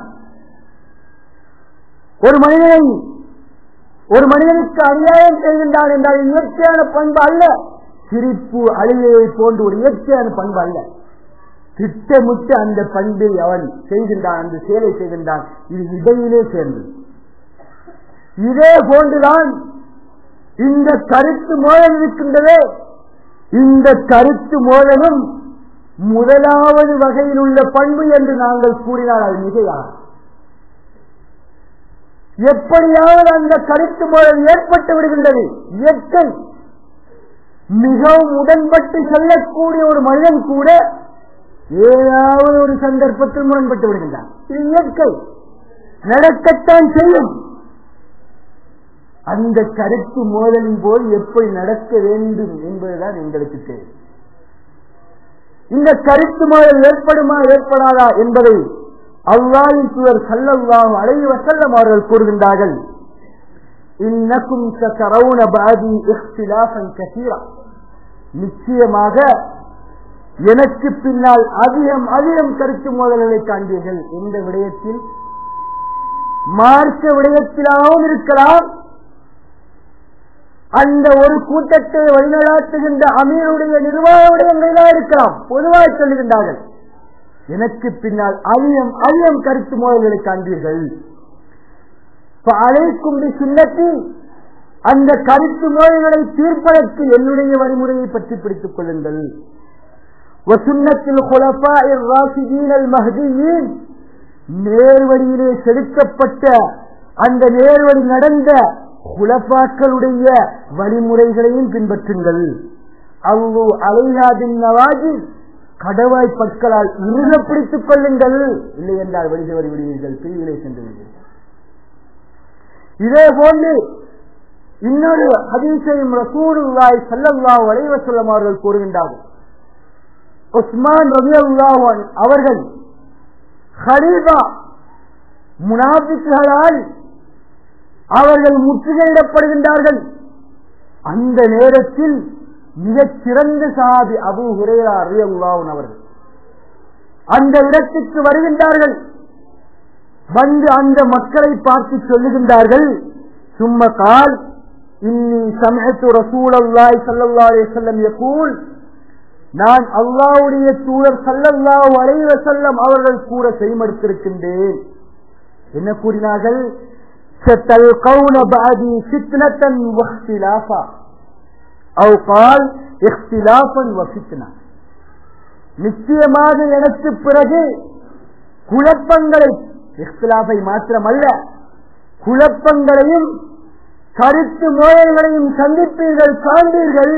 ஒரு மனிதனை ஒரு மனிதனுக்கு அநியாயம் செய்கின்றான் என்றால் இயற்கையான பண்பு அல்ல சிரிப்பு அழுகையை போன்ற ஒரு இயற்கையான பண்பு அல்ல திட்டமிட்டு அந்த பண்பை அவன் செய்கின்றான் அந்த செயலை செய்கின்றான் இது இடையிலே சேர்ந்து இதே போன்றுதான் இந்த கருத்து மோதல் இருக்கின்றதே இந்த கருத்து மோதலும் முதலாவது வகையில் உள்ள பண்பு என்று நாங்கள் கூறினால் அது மிகையாகும் எப்படியாவது அந்த கருத்து மோதல் ஏற்பட்டு விடுகின்றது இயற்கை மிகவும் உடன்பட்டு செல்லக்கூடிய ஒரு மனிதன் கூட ஏதாவது ஒரு சந்தர்ப்பத்தில் முரண்பட்டு விடுகின்றான் இது இயற்கை நடக்கத்தான் செய்யும் அந்த கருத்து மோதலின் போது எப்படி நடக்க வேண்டும் என்பதுதான் எங்களுக்கு தேவை இந்த கருத்து மோதல் ஏற்படுமா ஏற்படாதா என்பதை அல்லாவின் சுவர் சல்லல்லாஹு அலைஹி வஸல்லம் அவர்கள் கூறுகின்றார்கள் இன்னக்கும் சகரவுன பாதி இஹ்திலாஃபன் கசீரா நிச்சயமாக எனக்கு பின்னால் அதிகம் அதிகம் கருத்து மோதல்களை காண்பீர்கள் இந்த விடயத்தில் மார்க்க விடயத்திலாகவும் இருக்கலாம் அந்த ஒரு கூட்டத்தை வழிநடாத்துகின்ற அமீருடைய நிர்வாக விடயங்களிலாம் இருக்கலாம் பொதுவாக சொல்லுகின்றார்கள் எனக்கு பின்னால் அதிகம் அதிகம் கருத்து மோதல்களை காண்பீர்கள் அழைக்கும் சுண்ணத்தி அந்த கருத்து மோதல்களை தீர்ப்பதற்கு என்னுடைய வழிமுறையை பற்றி பிடித்துக் கொள்ளுங்கள் நேர்வழியிலே செலுத்தப்பட்ட அந்த நேர்வழி நடந்த குலப்பாக்களுடைய வழிமுறைகளையும் பின்பற்றுங்கள் அவ்வு அலையாதின் நவாஜி கடவாய் பற்களால் இறுக பிடித்துக் கொள்ளுங்கள் இல்லை என்றால் வழித வரி விடுவீர்கள் பிரிவிலே சென்று விடுவீர்கள் இதே போன்று இன்னொரு ஹதீசையும் ரசூலுல்லாய் சல்லல்லா வளைவ சொல்லம் அவர்கள் கூறுகின்றார்கள் உஸ்மான் ரவி அல்லாஹன் அவர்கள் ஹரீபா முனாபிக்குகளால் அவர்கள் முற்றுகையிடப்படுகின்றார்கள் அந்த நேரத்தில் மிகச் சிறந்த சாதி அபு ஹுரேரா அரியல்லாவன் அவர்கள் அந்த இடத்துக்கு வருகின்றார்கள் வந்து அந்த மக்களை பார்த்து சொல்லுகின்றார்கள் சும்ம கால் இன்னி சமயத்து ரசூல் அல்லாய் சல்லா செல்லம் யகூல் நான் அல்லாவுடைய தூதர் சல்லல்லாஹு அலைவ செல்லம் அவர்கள் கூற செய்மடுத்திருக்கின்றேன் என்ன கூறினார்கள் ستلقون بعدي فتنة واختلافا أو قال اختلافا وفتنة நிச்சயமாக எனக்கு பிறகு குழப்பங்களை இஃப்திலாஃபை மாத்திரமல்ல குழப்பங்களையும் கருத்து மோதல்களையும் சந்திப்பீர்கள் காண்பீர்கள்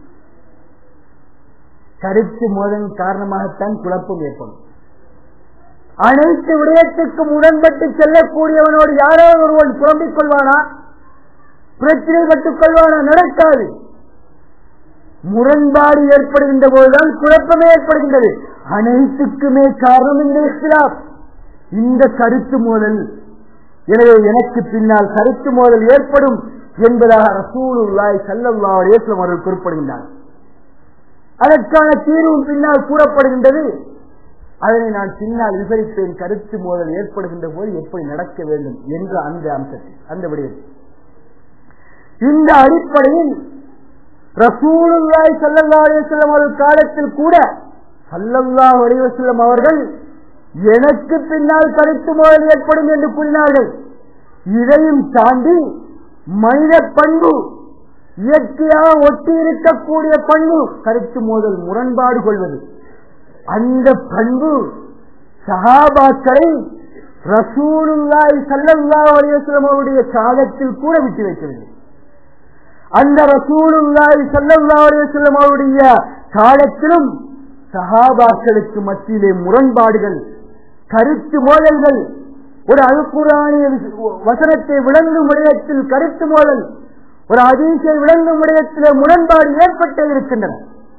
கருத்து மோதல் காரணமாகத்தான் குழப்பம் ஏற்படும் அனைத்து விடயத்துக்கும் உடன்பட்டு செல்லக்கூடியவனோடு யாராவது ஒருவன் புலம்பிக் கொள்வானா பிரச்சனை கட்டுக் கொள்வானா நடக்காது முரண்பாடு ஏற்படுகின்ற போதுதான் குழப்பமே ஏற்படுகின்றது அனைத்துக்குமே காரணம் இந்த இஸ்லாம் இந்த கருத்து மோதல் எனவே எனக்கு பின்னால் கருத்து மோதல் ஏற்படும் என்பதாக ரசூலுல்லாய் சல்லல்லா அலேஸ்லம் அவர்கள் குறிப்பிடுகின்றார் அதற்கான தீர்வும் பின்னால் கூறப்படுகின்றது அதனை நான் பின்னால் விவரிப்பேன் கருத்து மோதல் ஏற்படுகின்ற போது எப்படி நடக்க வேண்டும் என்ற அந்த அம்சத்தில் அந்த விடயத்தில் இந்த அடிப்படையில் ரசூலுல்லாய் சல்லல்லா அலிவசல்லம் அவர்கள் காலத்தில் கூட சல்லல்லா அலிவசல்லம் அவர்கள் எனக்கு பின்னால் கருத்து மோதல் ஏற்படும் என்று கூறினார்கள் இதையும் தாண்டி மனித பண்பு இயற்கையாக ஒட்டி இருக்கக்கூடிய பண்பு கருத்து மோதல் முரண்பாடு கொள்வது அந்த பண்பு சகாபாக்களை ரசூலுல்லாய் சல்லல்லா அலிவசலம் அவருடைய காலத்தில் கூட விட்டு வைக்கவில்லை அந்த ரசூலுல்லாய் சல்லல்லா அலிவசல்லம் அவருடைய காலத்திலும் சகாபாக்களுக்கு மத்தியிலே முரண்பாடுகள் கருத்து மோதல்கள் ஒரு அழுக்குறானிய வசனத்தை விளங்கும் விடயத்தில் கருத்து மோதல் ஒரு அதிசை விளங்கும் விடயத்திலே முரண்பாடு ஏற்பட்டே இருக்கின்றன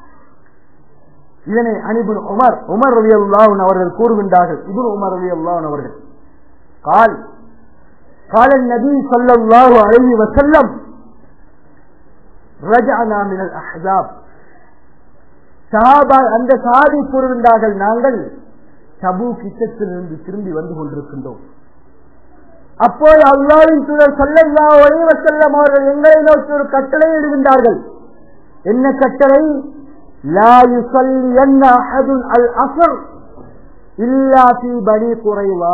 இதனை அனிபுன் உமர் உமர் ரவி அல்லாஹன் அவர்கள் கூறுகின்றார்கள் இபுன் உமர் ரவி அல்லாஹன் அவர்கள் கால் கால நபி சொல்லல்லாஹு அழகி வசல்லம் ரஜானா மினல் அஹ்ஸாப் சஹாபா அந்த சாதி கூறுகின்றார்கள் நாங்கள் தபு கிட்டத்திலிருந்து திரும்பி வந்து கொண்டிருக்கின்றோம் அப்போது அல்லாவின் தூதர் சொல்லல்லா ஒளிவ செல்லம் அவர்கள் எங்களை நோக்கி ஒரு கட்டளை இடுகின்றார்கள் என்ன கட்டளை லா யுஸல்லியன்ன அஹதுன் அல் அஸ்ர் இல்லா ஃபீ பனி குறைவா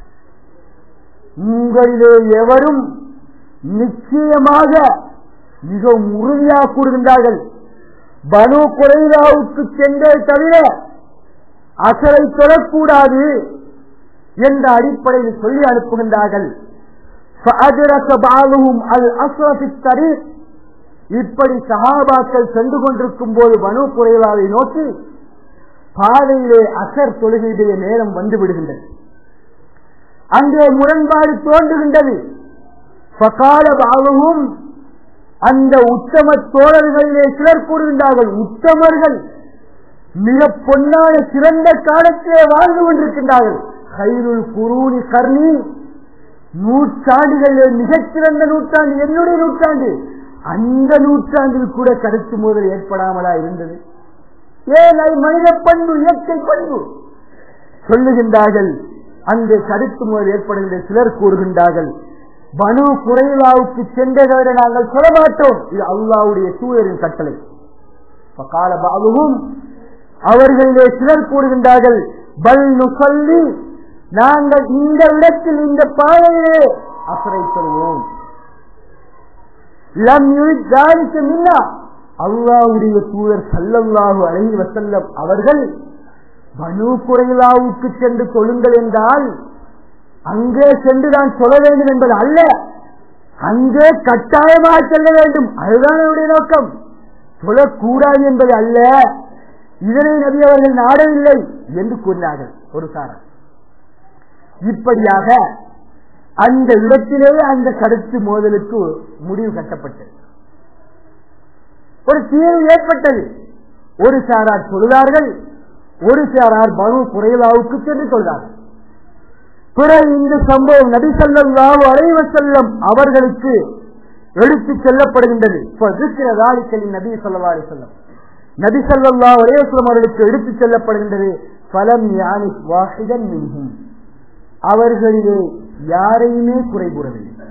உங்களிலே எவரும் நிச்சயமாக மிகவும் உறுதியாக கூறுகின்றார்கள் பனு குறைவாவுக்கு சென்றே தவிர அசரை தொடக்கூடாது என்ற அடிப்படையில் சொல்லி அனுப்புகின்றார்கள் فأدرك بعضهم الأسر في الطريق இப்படி சஹாபாக்கள் சென்று கொண்டிருக்கும் போது பனு குறைவாவை நோக்கி பாதையிலே அசர் தொழுகையுடைய நேரம் வந்து விடுகின்றது அங்கே முரண்பாடு தோன்றுகின்றது பகால பாவமும் அந்த உத்தம தோழர்களிலே சிலர் கூறுகின்றார்கள் உத்தமர்கள் மிக பொன்னான சிறந்த காலத்திலே வாழ்ந்து கொண்டிருக்கின்றார்கள் கைருள் குருணி கர்ணி நூற்றாண்டுகளிலே மிகச்சிறந்த நூற்றாண்டு என்னுடைய நூற்றாண்டு அந்த நூற்றாண்டில் கூட கருத்து மோதல் ஏற்படாமலா இருந்தது ஏன் அது மனித பண்பு இயற்கை பண்பு சொல்லுகின்றார்கள் அந்த கருத்து மோதல் ஏற்படுகின்ற சிலர் கூறுகின்றார்கள் பனு குறைவாவுக்கு சென்றதை நாங்கள் சொல்ல மாட்டோம் இது அல்லாவுடைய சூழலின் கட்டளை கால பாபுவும் அவர்களிலே சிலர் கூறுகின்றார்கள் பல் நுசல்லி நாங்கள் இந்த இடத்தில் இந்த பாதையிலே அசரை சொல்வோம் லம் யுரித் மின்னா அல்லாவுடைய தூதர் சல்லல்லாஹு அலைஹி வசல்லம் அவர்கள் பனு குறைலாவுக்கு சென்று தொழுங்கள் என்றால் அங்கே சென்று தான் சொல்ல வேண்டும் என்பது அல்ல அங்கே கட்டாயமாக செல்ல வேண்டும் அதுதான் அவருடைய நோக்கம் சொல்லக்கூடாது என்பது அல்ல இதனை நபி அவர்கள் நாடவில்லை என்று கூறினார்கள் ஒரு சாரர் இப்படியாக அந்த இடத்திலேயே அந்த கருத்து மோதலுக்கு முடிவு கட்டப்பட்டது ஒரு தீர்வு ஏற்பட்டது ஒரு சாரார் சொல்கிறார்கள் ஒரு சாரார் பனு குறைவாவுக்கு சென்று சொல்றார்கள் பிறகு இந்த சம்பவம் நபி சல்லாஹு அலைவ செல்லம் அவர்களுக்கு எடுத்து செல்லப்படுகின்றது நபி சொல்லா செல்லம் நபி சல்லா அலைவசல்லம் அவர்களுக்கு எடுத்து செல்லப்படுகின்றது பலம் யானி வாஹிதன் மின்ஹும் அவர்களிலே யாரையுமே குறை கூறவில்லை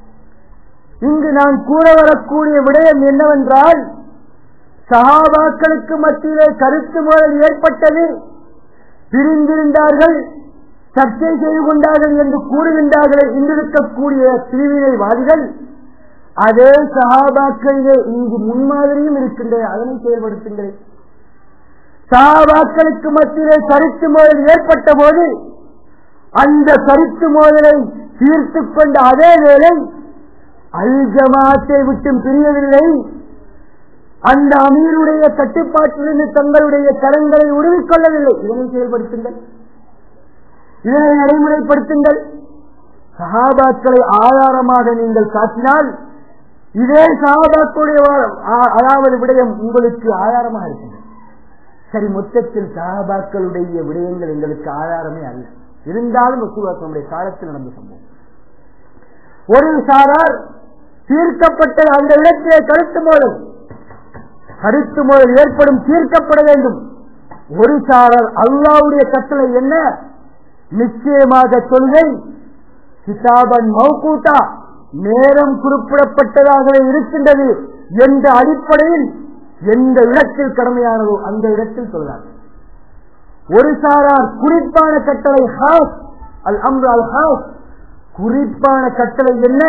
இங்கு நான் கூற வரக்கூடிய விடயம் என்னவென்றால் சகாபாக்களுக்கு மத்தியிலே கருத்து மோதல் ஏற்பட்டது பிரிந்திருந்தார்கள் சர்ச்சை செய்து கொண்டார்கள் என்று கூறுகின்றார்கள் இன்றிருக்கக்கூடிய பிரிவினைவாதிகள் அதே சகாபாக்களிலே இங்கு முன்மாதிரியும் இருக்கின்றது அதனை செயல்படுத்துங்கள் சகாபாக்களுக்கு மத்தியிலே கருத்து மோதல் ஏற்பட்ட போது அந்த கருத்து மோதலை தீர்த்து கொண்ட அதே வேளை அல் ஜமாத்தை விட்டு பிரியவில்லை அந்த அமீருடைய கட்டுப்பாட்டிலிருந்து தங்களுடைய கரங்களை உருவிக்கொள்ளவில்லை இதனை செயல்படுத்துங்கள் இதனை நடைமுறைப்படுத்துங்கள் சகாபாக்களை ஆதாரமாக நீங்கள் காட்டினால் இதே சகாபாக்களுடைய அதாவது விடயம் உங்களுக்கு ஆதாரமாக இருக்கின்றது சரி மொத்தத்தில் சகாபாக்களுடைய விடயங்கள் எங்களுக்கு ஆதாரமே அல்ல இருந்தாலும் ரசூலாசனுடைய காலத்தில் நடந்த சம்பவம் ஒரு சாரார் தீர்க்கப்பட்ட அந்த இடத்திலே கருத்து மோதல் கருத்து மோதல் ஏற்படும் தீர்க்கப்பட வேண்டும் ஒரு சாரார் அல்லாவுடைய கட்டளை என்ன நிச்சயமாக தொழுகை கிதாபன் மௌகூட்டா நேரம் குறிப்பிடப்பட்டதாக இருக்கின்றது என்ற அடிப்படையில் எந்த இடத்தில் கடமையானதோ அந்த இடத்தில் சொல்றார்கள் ஒரு சாரார் குறிப்பான கட்டளை has Al Amr Al has குறிப்பான கட்டளை என்ன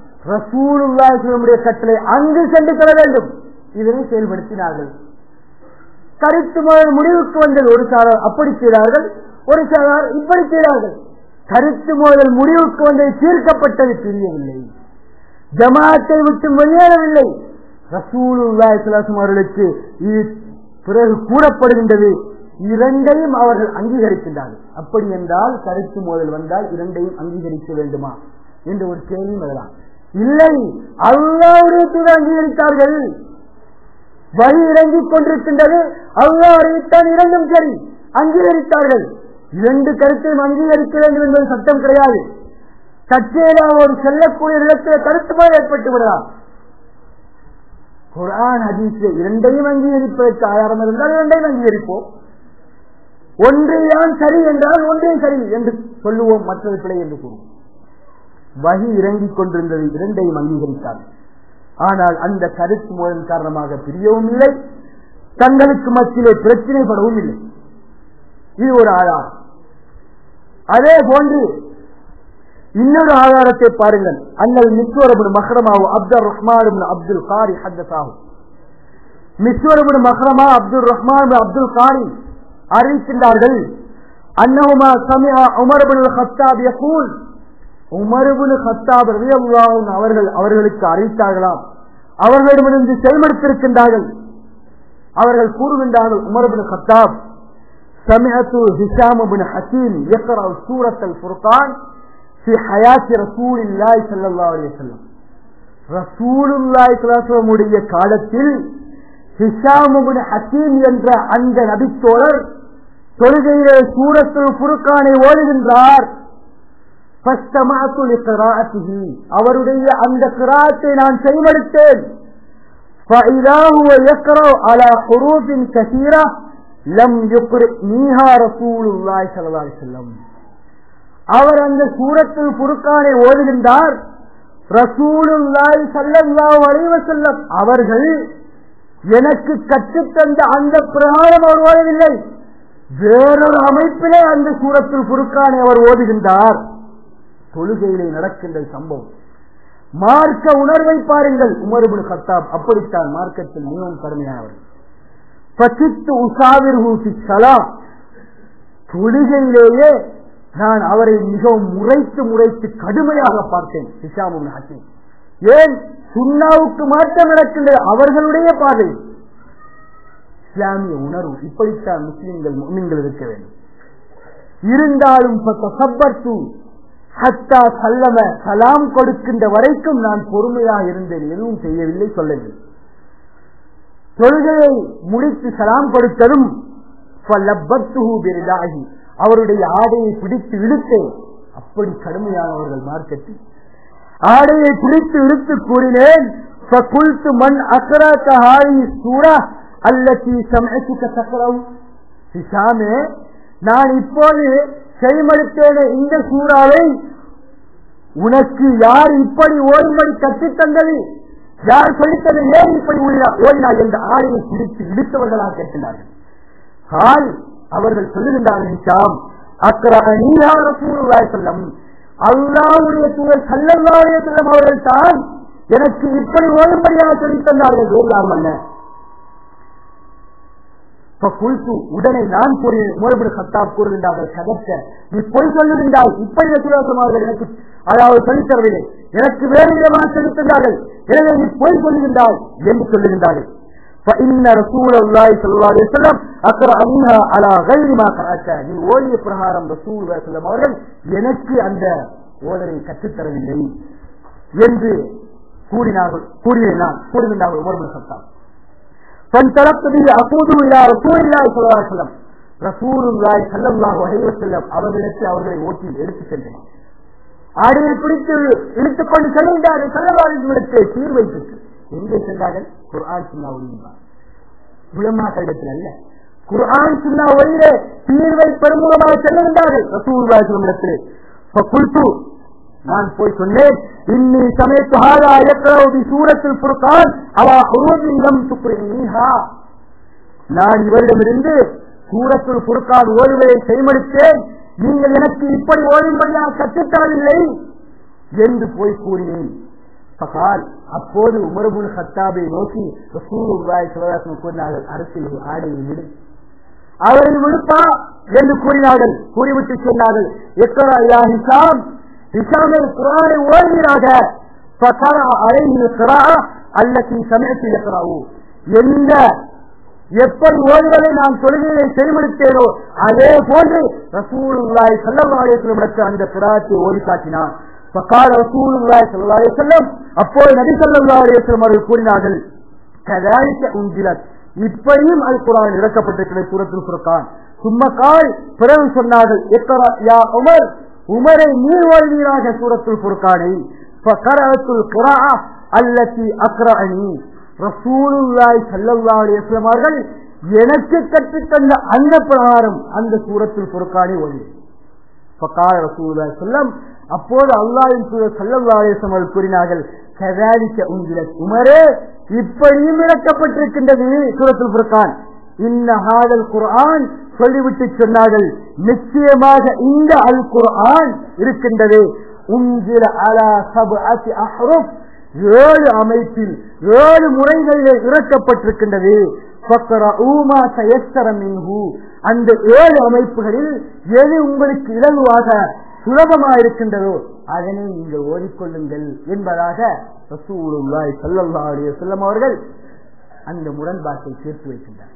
ரசூலுடைய கட்டளை அங்கு சென்று பெற வேண்டும் இதனை செயல்படுத்தினார்கள் கருத்து முதல் முடிவுக்கு வந்தது ஒரு சாரார் அப்படி செய்தார்கள் ஒரு சாரார் இப்படி செய்தார்கள் கருத்து மோதல் முடிவுக்கு வந்தது தீர்க்கப்பட்டது தெரியவில்லை ஜமாத்தை விட்டு வெளியேறவில்லை ரசூலுல்லாஹிஸ்லாம் அவர்களுக்கு இது பிறகு கூறப்படுகின்றது இரண்டையும் அவர்கள் அங்கீகரிக்கின்றார்கள் அப்படி என்றால் கருத்து மோதல் வந்தால் இரண்டையும் அங்கீகரிக்க வேண்டுமா என்று ஒரு கேள்வி வரலாம் இல்லை அல்லாவுடைய தூது அங்கீகரித்தார்கள் வழி இறங்கிக் கொண்டிருக்கின்றது அல்லா அறிவித்தான் இரண்டும் சரி அங்கீகரித்தார்கள் இரண்டு கருத்தையும் அங்கீகரிக்க வேண்டும் என்பது சட்டம் கிடையாது சர்ச்சையில ஒரு செல்லக்கூடிய இடத்தில் கருத்து போல ஏற்பட்டு விடலாம் குரான் ஹதீஸை இரண்டையும் அங்கீகரிப்பதற்கு ஆதாரம் இருந்தால் இரண்டையும் அங்கீகரிப்போம் ஒன்றைதான் சரி என்றால் ஒன்றே சரி என்று சொல்லுவோம் மற்றது பிழை என்று கூறுவோம் வகி இறங்கிக் கொண்டிருந்தது இரண்டையும் அங்கீகரித்தார் ஆனால் அந்த கருத்து மோதல் காரணமாக பிரியவும் இல்லை தங்களுக்கு மத்தியிலே பிரச்சனைப்படவும் இல்லை இது ஒரு ஆதாரம் அதே போன்று இன்னொரு ஆதாரத்தை பாருங்கள் அண்ணல் மிஸ்வரபுன் மஹ்ரமாவு அப்துல் ரஹ்மான் அப்துல் காரி ஹத்தசாகும் மிஸ்வரபுன் மஹ்ரமா அப்துல் ரஹ்மான் அப்துல் காரி அறிவிக்கின்றார்கள் அன்னஹுமா சமியா உமர்பின் ஹத்தாப் யகூல் உமர்பின் ஹத்தாப் ரலியல்லாஹு அவர்கள் அவர்களுக்கு அறிவித்தார்களாம் அவர்களிடமிருந்து செயல்படுத்திருக்கின்றார்கள் அவர்கள் கூறுகின்றார்கள் உமர்பின் ஹத்தாப் سمعت هشام بن حكيم يقرأ سورة الفرقان في حياة رسول الله صلى الله عليه وسلم رسول الله صلى الله عليه وسلم உடைய காலத்தில் ஹிஷாம் பின் ஹக்கீம் என்ற அந்த நபித்தோழர் தொழுகையிலே சூரத்துல் புருக்கானை ஓடுகின்றார் அவருடைய அந்த கிராத்தை நான் செய்வடுத்தேன் على حروف كثيرة لم يقرئ نيها رسول الله صلى الله عليه وسلم அவர் அந்த சூரத்தில் புருக்கானை ஓடுகின்றார் ரசூலுல்லாய் சல்லல்லாஹு அலைஹி வஸல்லம் அவர்கள் எனக்கு கற்றுத்தந்த அந்த பிரகாரம் அவர் ஓடவில்லை வேறொரு அமைப்பிலே அந்த சூரத்தில் புருக்கானை அவர் ஓதுகின்றார் தொழுகையிலே நடக்கின்ற சம்பவம் மார்க்க உணர்வை பாருங்கள் உமர்புல் கத்தாப் அப்படித்தான் மார்க்கத்தில் மிகவும் கடுமையானவர் பசித்து உசாவிர்ஹூசி சலா தொழுகையிலேயே நான் அவரை மிகவும் முறைத்து முறைத்து கடுமையாக பார்த்தேன் ஹிஷாமும் ஹக்கீம் ஏன் சுண்ணாவுக்கு மாற்றம் நடக்கின்ற அவர்களுடைய பாதை இஸ்லாமிய உணர்வு இப்படித்தான் முஸ்லிம்கள் முன்னிங்கள் இருக்க வேண்டும் இருந்தாலும் ஹத்தா சல்லம சலாம் கொடுக்கின்ற வரைக்கும் நான் பொறுமையாக இருந்தேன் எதுவும் செய்யவில்லை சொல்லவில்லை தொழுகையை முடித்து சலாம் கொடுத்ததும் அவருடைய ஆடையை பிடித்து இழுத்தேன் அப்படி கடுமையானவர்கள் மார்க்கெட்டில் ஆடையை பிடித்து இழுத்து கூறினேன் மண் அக்கராத்தி சூரா அல்லத்தி சமயத்துக்க சக்கரம் சிசாமே நான் இப்போது செய்மடுத்தேன இந்த சூறாவை உனக்கு யார் இப்படி ஓடும்படி கற்றுத்தந்தது யார் சொல்லித்தது ஏன் இப்படி ஓடினார் என்ற ஆடையை பிடித்து இழுத்தவர்களாக கேட்கின்றார்கள் கால் அவர்கள் சொல்லுகின்றார்கள் ஷாம் அக்கரா நீரான சூழ்நிலை செல்லம் அல்லாவுடைய சூழல் சல்லல்லாவுடைய செல்லம் அவர்கள் தான் எனக்கு இப்படி ஓடும்படியாக சொல்லித் தந்தார்கள் வேண்டாம் அல்ல உடனே நான் கூறினேன் முறைப்படி சத்தாப் கூறுகின்றார்கள் கதற்க நீ பொய் சொல்லுகின்றால் இப்படி சுலோசமாக எனக்கு அதாவது சொல்லித்தரவில்லை எனக்கு வேறு விதமாக சொல்லித்தந்தார்கள் எனவே நீ பொய் சொல்லுகின்றாய் என்று சொல்லுகின்றார்கள் நீ ஓடிய பிரகாரம் அவர்கள் எனக்கு அந்த ஓடரை கற்றுத்தரவில்லை என்று கூறினார்கள் கூறினேன் நான் கூறுகின்றார்கள் உமர்மன் சத்தாப் فانطلقت به أقود إلى رسول الله صلى الله عليه وسلم رسول الله صلى الله عليه وسلم அவர்களுக்கு அவர்களை ஓட்டி எடுத்து சென்றேன் ஆடையை பிடித்து இழுத்துக் கொண்டு செல்கின்றார்கள் செல்லவாரிடத்தை சீர் வைத்துட்டு எங்கே சென்றார்கள் குர்ஆன் சுன்னா ஒளியும்பார் உலமாக்களிடத்தில் அல்ல குர்ஆன் சுன்னா ஒளியில தீர்வை பெருமுகமாக செல்லுகின்றார்கள் ரசூல்லாத்திலே நான் போய் சொன்னேன் இன்னி சமயத்து ஹாலா யக்ரவு சூரத்தில் புருக்கான் அவா உருவம் துப்புரீஹா நான் இவரிடமிருந்து சூரத்தில் புருக்கான் ஓய்வை செய்மடித்தேன் நீங்கள் எனக்கு இப்படி ஓடும்படியாக கற்றுத்தரவில்லை என்று போய் கூறினேன் பகால் அப்போது உமரபுல் ஹத்தாபை நோக்கி ரசூலுல்லாஹி ஸல்லல்லாஹு கூறினார்கள் அரசியல் ஆடையை விடு அவரை விடுப்பா என்று கூறினார்கள் கூறிவிட்டு சொன்னார்கள் எத்தரா யா ஹிசாம் ஹிசாமை குரானை ஓடுகிறாக فقرأ عليه القراءة التي سمعت يقرأه எந்த எப்படி ஓடுவதை நான் தொழுகையை செய்மடுத்தேனோ அதே போன்று ரசூலுல்லாய் செல்லவாயத்திற்கு அந்த கிராத்தை ஓடி காட்டினான் பக்கால ரசூலுல்லாய் செல்லவாய செல்லம் அப்போது நபி செல்லவாயம் அவர்கள் கூறினார்கள் உஞ்சிலத் இப்படியும் அது குரான் இறக்கப்பட்டிருக்கிற சூரத்தில் புறக்கான் சும்மா கால் பிறகு சொன்னார்கள் எத்தரா யா உமர் உமரை நீர் வாழ்வீராக சூரத்தில் புறக்கானை பக்கரத்துல் குரா அல்லத்தி அக்ரஅனி ரசூலுல்லாய் சல்லல்லாஹு அலைஹி வஸல்லம் அவர்கள் எனக்கு கற்றுத்தந்த அந்த பிரகாரம் அந்த சூரத்தில் பொறுக்கானே ஒளி பக்கால ரசூலுல்லாஹி சொல்லம் அப்போது அல்லாஹின் சூழல் சல்லல்லாஹு அலைஹி வஸல்லம் அவர்கள் கூறினார்கள் கதாலிக்க உங்கில உமரே இப்படியும் இறக்கப்பட்டிருக்கின்றது சூரத்தில் பொறுக்கான் இன்னஹாதல் குர்ஆன் சொல்லிவிட்டு சொன்னார்கள் நிச்சயமாக இந்த அல் குர்ஆன் இருக்கின்றது உங்கில அலா சப்அத்தி அஹ்ருஃப் ஏழு அமைப்பில் ஏழு முறைகளிலே இறக்கப்பட்டிருக்கின்றது ஃபக்ரஊமா தயஸ்ஸர மின்ஹு. அந்த ஏழு அமைப்புகளில் எது உங்களுக்கு இலகுவாக சுலபமாக இருக்கின்றதோ அதனை நீங்கள் ஓடிக்கொள்ளுங்கள் என்பதாக ரசூலுல்லாஹி ஸல்லல்லாஹு அலைஹி வஸல்லம் அவர்கள் அந்த முரண்பாட்டை சேர்த்து வைக்கின்றார்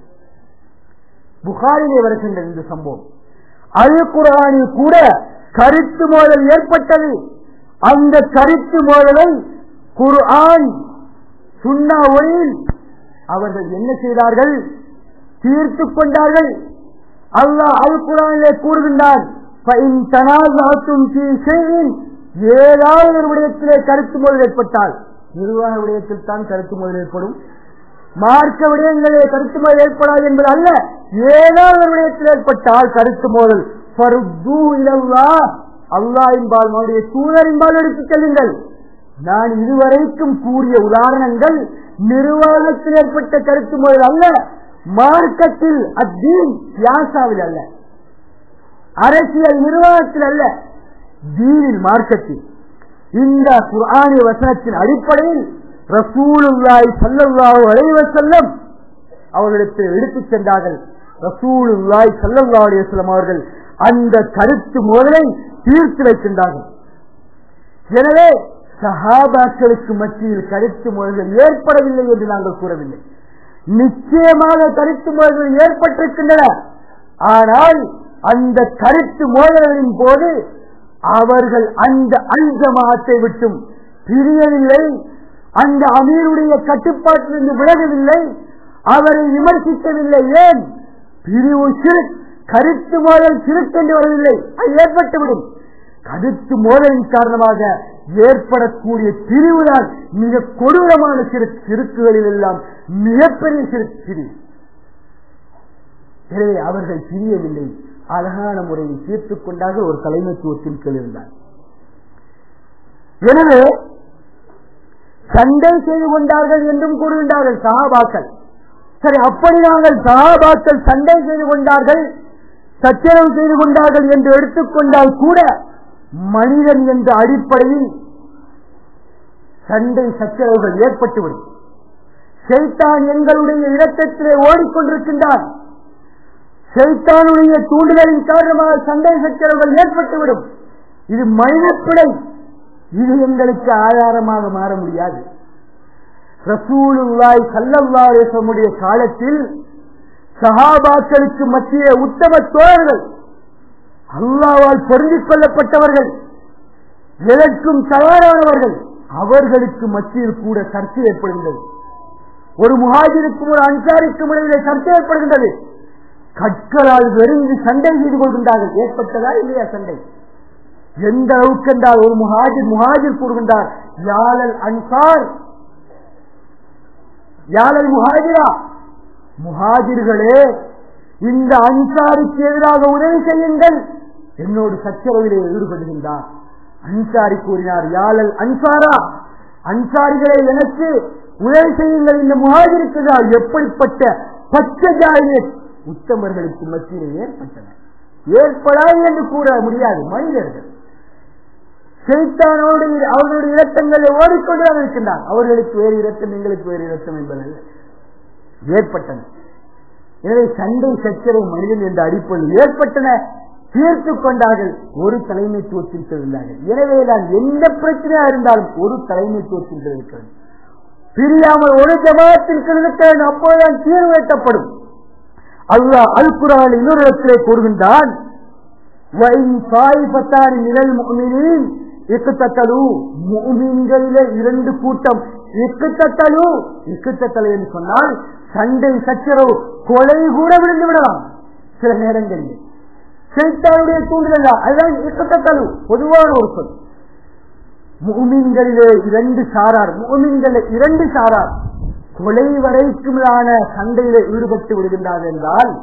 புகாரிலே வருகின்ற இந்த சம்பவம் அல் குரானில் கூட கருத்து மோதல் ஏற்பட்டது அந்த கருத்து மோதலை குர்ஆன் சுன்னா ஒளியில் அவர்கள் என்ன செய்தார்கள் தீர்த்து கொண்டார்கள் அல்லாஹ் அல் குரானிலே கூறுகின்றான் فَإِن تَنَازَعْتُمْ فِي شَيْءٍ ஏதாவது ஒரு விடயத்திலே கருத்து மோதல் ஏற்பட்டால் நிர்வாக விடயத்தில் தான் கருத்து மோதல் ஏற்படும் மார்க்க விடயங்களிலே கருத்து மோதல் ஏற்படாது என்பது அல்ல ஏதாவது ஒரு விடயத்தில் ஏற்பட்டால் கருத்து மோதல் ஃபருத்தூ இலல்லாஹ் அல்லாஹ்வின்பால் அவருடைய தூதரின்பால் எடுத்துச் செல்லுங்கள் நான் இதுவரைக்கும் கூறிய உதாரணங்கள் நிர்வாகத்தில் ஏற்பட்ட கருத்து மோதல் அல்ல மார்க்கத்தில் அத்தீன் யாசாவில் அல்ல அரசியல் நிர்வாகத்தில் அல்ல தீனில் மார்க்கத்தில் இந்த குர்ஆனிய வசனத்தின் அடிப்படையில் ரசூலுல்லாஹி ஸல்லல்லாஹு அலைஹி வஸல்லம் அவர்களிடத்தில் எடுத்துச் சென்றார்கள் ரசூலுல்லாஹி ஸல்லல்லாஹு அலைஹி வஸல்லம் அவர்கள் அந்த கருத்து மோதலை தீர்த்து வைக்கின்றார்கள் எனவே சஹாபாக்களுக்கு மத்தியில் கருத்து மோதல்கள் ஏற்படவில்லை என்று நாங்கள் கூறவில்லை நிச்சயமாக கருத்து மோதல்கள் ஏற்பட்டிருக்கின்றன ஆனால் அந்த கருத்து மோதல்களின் போது அவர்கள் அந்த அஞ்சமாத்தை விட்டும் பிரியவில்லை அந்த அமீருடைய கட்டுப்பாட்டிலிருந்து விலகவில்லை அவரை விமர்சிக்கவில்லை ஏன் பிரிவு சிறு கருத்து மோதல் சிறுக்கென்று வரவில்லை அது ஏற்பட்டுவிடும் கருத்து மோதலின் காரணமாக ஏற்படக்கூடிய பிரிவுதான் மிக கொடூரமான சிறு சிறுக்குகளில் எல்லாம் மிகப்பெரிய சிறு பிரிவு எனவே அவர்கள் பிரியவில்லை அழகான முறையில் தீர்த்துக் கொண்டாக ஒரு தலைமைத்துவத்தின் கீழ் இருந்தார் எனவே சண்டை செய்து கொண்டார்கள் என்றும் கூறுகின்றார்கள் சகாபாக்கள் சரி அப்படி நாங்கள் சகாபாக்கள் சண்டை செய்து கொண்டார்கள் சச்சரவு செய்து கொண்டார்கள் என்று எடுத்துக்கொண்டால் கூட மனிதன் என்ற அடிப்படையில் சண்டை சச்சரவுகள் ஏற்பட்டுவிடும் சைத்தான் எங்களுடைய இரத்தத்திலே ஓடிக்கொண்டிருக்கின்றான் சைத்தானுடைய தூண்டுதலின் காரணமாக சண்டை சச்சரவுகள் ஏற்பட்டுவிடும் இது மனித பிழை இது எங்களுக்கு ஆதாரமாக மாற முடியாது ரசூலுல்லாய் சல்லல்லாடைய காலத்தில் சஹாபாக்களுக்கு மத்திய உத்தம தோழர்கள் அல்லாவால் பொருந்திக் கொள்ளப்பட்டவர்கள் எதற்கும் தயாரானவர்கள் அவர்களுக்கு மத்தியில் கூட சர்ச்சை ஏற்படுகின்றது ஒரு முகாஜிருக்கும் ஒரு அன்சாரிக்கும் இடையிலே சர்ச்சை ஏற்படுகின்றது கற்களால் வெறுங்கி சண்டை செய்து கொள்கின்றார்கள் ஏற்பட்டதா இல்லையா சண்டை எந்த அளவுக்கு என்றால் ஒரு முஹாஜிர் முஹாஜிர் கூறுகின்றார் யாழல் அன்சார் யாழல் முஹாஜிரா முஹாஜிர்களே இந்த அன்சாரிக்கு எதிராக உதவி செய்யுங்கள் என்னோடு சச்சரவிலே ஈடுபடுகின்றார் அன்சாரி கூறினார் யாழல் அன்சாரா அன்சாரிகளை எனக்கு உதவி செய்யுங்கள் இந்த முஹாஜிருக்கு தான் எப்படிப்பட்ட பச்சை ஜாயிலே உத்தமர்களுக்கு மத்தியில் ஏற்பட்டன ஏற்படாது என்று கூற முடியாது மனிதர்கள் செய்தானோடு அவர்களுடைய இரத்தங்களை ஓடிக்கொண்டுதான் இருக்கின்றார் அவர்களுக்கு வேறு இரத்தம் எங்களுக்கு வேறு இரத்தம் என்பதல்ல ஏற்பட்டன எனவே சண்டை சச்சரவு மனிதன் என்ற அடிப்படையில் ஏற்பட்டன தீர்த்து கொண்டார்கள் ஒரு தலைமைத்துவத்தில் இருந்தார்கள் எனவே நான் எந்த பிரச்சனையா இருந்தாலும் ஒரு தலைமைத்துவத்தில் இருக்கிறது பிரியாமல் ஒரு ஜமாத்தில் இருக்கிறது அப்போதுதான் தீர்வு எட்டப்படும் அல்லாஹ் அல் குரான் இன்னொரு இடத்திலே கூறுகின்றான் நிழல் முகமினின் இக்குத்தத்தலு முகமீன்களிலே இரண்டு கூட்டம் இக்குத்தத்தலு இக்குத்தத்தலு என்று சொன்னால் சண்டை சச்சரவு கொலை கூட விழுந்து விடலாம் சில நேரங்களில் சைத்தானுடைய தூண்டுதல் அதுதான் இக்குத்தத்தலு பொதுவான ஒரு சொல் முகமீன்களிலே இரண்டு சாரார் முகமீன்களில் இரண்டு சாரார் கொலை வரைக்குமான சண்டையில ஈடுபட்டு விடுகின்றார் என்றால்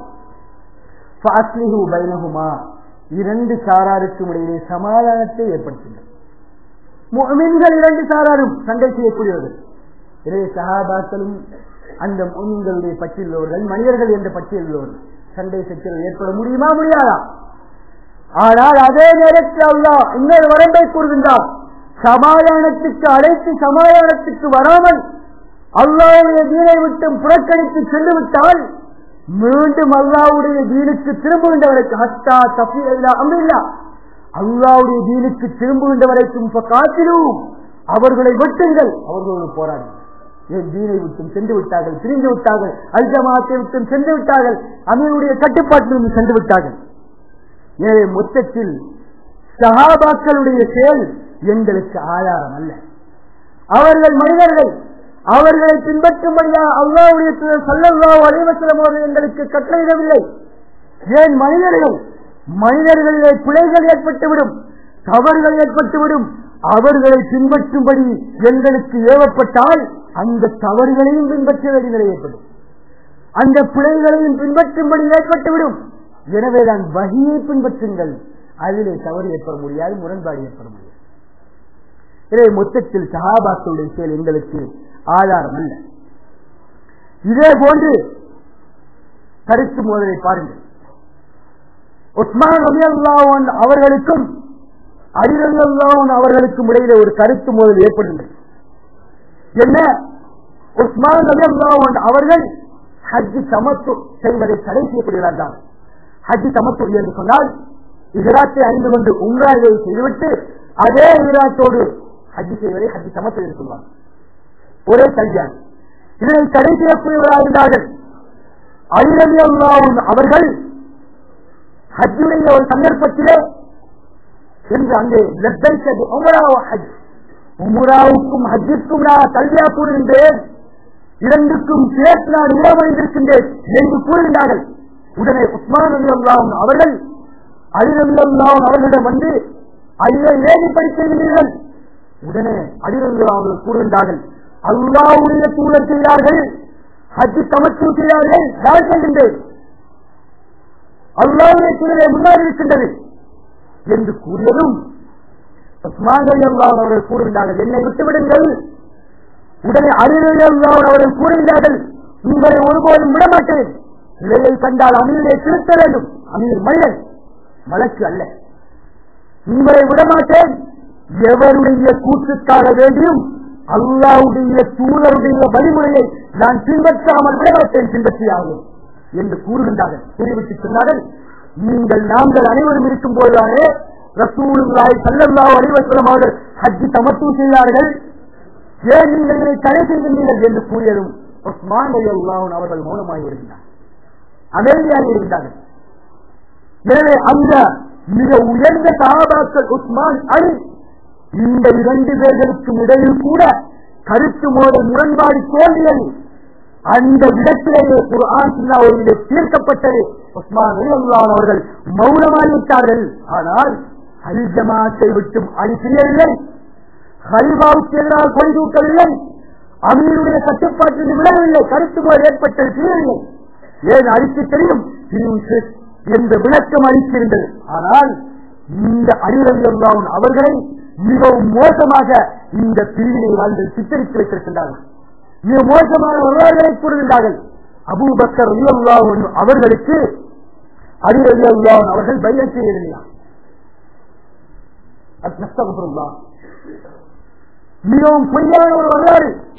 பைனகுமா இரண்டு சாராருக்கும் இடையிலே சமாதானத்தை ஏற்படுத்துங்கள் முகமீன்கள் இரண்டு சாராரும் சண்டை செய்யக்கூடியவர்கள் எனவே சகாபாக்களும் அந்த முன்களுடைய பட்டியல் உள்ளவர்கள் மனிதர்கள் என்ற பட்டியல் உள்ளவர்கள் சண்டை சச்சரவு ஏற்பட முடியுமா முடியாதா ஆனால் அதே நேரத்தில் அல்லா இன்னொரு வரம்பை கூறுகின்றார் சமாதானத்துக்கு அழைத்து சமாதானத்துக்கு வராமல் அல்லாவுடைய தீனை விட்டும் புறக்கணித்து சென்று விட்டால் மீண்டும் அல்லாவுடைய தீனுக்கு திரும்புகின்றவருக்கு ஹஸ்தா தப்பி அம்பில்லா அல்லாவுடைய தீனுக்கு திரும்புகின்ற வரைக்கும் காத்திரும் அவர்களை வெட்டுங்கள் அவர்களோடு போராடி ஏன் தீனை விட்டும் சென்று விட்டார்கள் பிரிந்து விட்டார்கள் அல்ஜமாத்தை விட்டும் சென்று விட்டார்கள் அவர்களுடைய கட்டுப்பாட்டிலிருந்து சென்று விட்டார்கள் எனவே மொத்தத்தில் சகாபாக்களுடைய செயல் எங்களுக்கு ஆதாரம் அல்ல அவர்கள் மனிதர்கள் அவர்களை பின்பற்றும்படியா அல்லாவுடைய சல்லல்லா அலைவசலம் அவர்கள் எங்களுக்கு கட்டளையிடவில்லை ஏன் மனிதர்கள் மனிதர்களிலே பிழைகள் ஏற்பட்டுவிடும் தவறுகள் ஏற்பட்டுவிடும் அவர்களை பின்பற்றும்படி எங்களுக்கு ஏவப்பட்டால் அந்த தவறுகளையும் பின்பற்ற வேண்டிய நிலை ஏற்படும் அந்த பிழைகளையும் பின்பற்றும்படி ஏற்பட்டுவிடும் எனவேதான் வகியை பின்பற்றுங்கள் அதிலே தவறு ஏற்பட முடியாது முரண்பாடு ஏற்பட முடியாது எனவே மொத்தத்தில் சகாபாக்களுடைய செயல் எங்களுக்கு ஆதாரம் அல்ல இதே போன்று கருத்து மோதலை பாருங்கள் உஸ்மான் அலி அல்லாவன் அவர்களுக்கும் அலிரலி அல்லாவன் அவர்களுக்கும் இடையிலே ஒரு கருத்து மோதல் ஏற்படுகின்றது என்ன உஸ்மான் அலி அல்லாவன் அவர்கள் ஹஜ் சமத்து செய்வதை தடை செய்யப்படுகிறார்கள் ஹஜ் சமத்து என்று சொன்னால் இஹராத்தை அறிந்து கொண்டு உம்ராயை செய்துவிட்டு அதே இஹராத்தோடு ஹஜ் செய்வதை ஹஜ் சமத்து என்று சொல்வார் ஒரே கல்யாணம் இதனை தடை செய்யக்கூடியவராக இருந்தார்கள் அலிரலி அல்லாவும் அவர்கள் ஹஜ்ஜுடைய ஒரு சந்தர்ப்பத்திலே என்று அங்கே லெப்பைத்தது உமராவோ ஹஜ் உமராவுக்கும் ஹஜ்ஜுக்கும் நான் கல்வியா கூறுகின்றேன் இரண்டுக்கும் சேர்த்து நான் இடமடைந்திருக்கின்றேன் என்று கூறுகின்றார்கள் உடனே உஸ்மான் அலி அல்லாவும் அவர்கள் அலிரல்லாவும் அவர்களிடம் வந்து அலியை ஏறி படிக்கின்றீர்கள் உடனே அலிரல்லா அவர்கள் கூறுகின்றார்கள் அல்லாவுடைய தூதர் செய்தார்கள் ஹஜ் சமத்து செய்தார்கள் யார் செய்கின்றேன் அல்லாவுடைய தூதரை முன்னாடி இருக்கின்றது என்று கூறியதும் அவர்கள் கூறுகின்றார்கள் என்னை விட்டுவிடுங்கள் உடனே அலிரல்லாவும் அவர்கள் கூறுகின்றார்கள் உங்களை ஒருபோதும் விடமாட்டேன் நிலையை கண்டால் அமீரை திருத்த வேண்டும் அமீர் மனிதன் வழக்கு அல்ல உங்களை விடமாட்டேன் எவருடைய கூற்றுக்காக வேண்டியும் அல்லாவுடைய தூதருடைய வழிமுறையை நான் பின்பற்றாமல் விடமாட்டேன் பின்பற்றியாகும் என்று கூறுகின்றார்கள் கூறிவிட்டு சொன்னார்கள் நீங்கள் நாங்கள் அனைவரும் இருக்கும் போதுதானே ரசூலுல்லாய் சல்லல்லா அலிவசலம் அவர்கள் ஹஜ்ஜி தமத்து செய்தார்கள் ஏன் நீங்கள் இதை தடை செய்கின்றீர்கள் என்று கூறியதும் உஸ்மான் அல்லாஹன் அவர்கள் மௌனமாகி வருகின்றார் அமைதியாக இருந்தார்கள் எனவே அந்த மிக உயர்ந்த சாபாக்கள் உஸ்மான் அலி இந்த இரண்டு பேர்களுக்கும் இடையில் கூட கருத்து மோதல் முரண்பாடு தோல்வியது அந்த இடத்திலேயே ஒரு ஆசிரியாவிலே தீர்க்கப்பட்டது உஸ்மான் அலிவல்லான் அவர்கள் மௌனமாகிவிட்டார்கள் ஆனால் அல் ஜமாத்தை விட்டும் அழி செய்யவில்லை ஹலிபாவுக்கு எதிராக கொடி தூக்கவில்லை அமீருடைய கட்டுப்பாட்டில் விடவில்லை கருத்து போல் ஏற்பட்டது செய்யவில்லை ஏன் அழித்து தெரியும் என்ற விளக்கம் அளித்திருந்தது ஆனால் இந்த அலிரல்லான் அவர்களை மிகவும் மோசமாக இந்த பிரிவினை வாழ்ந்து சித்தரித்து வைத்திருக்கின்றார்கள் மிக மோசமான வரலாறுகளை கூறுகின்றார்கள் அபூபக்கர் அல்லாஹன் அவர்களுக்கு அலிரலி அல்லாஹன் அவர்கள் பையன் செய்யவில்லையா மிகவும் பொய்யான ஒரு வரலாறு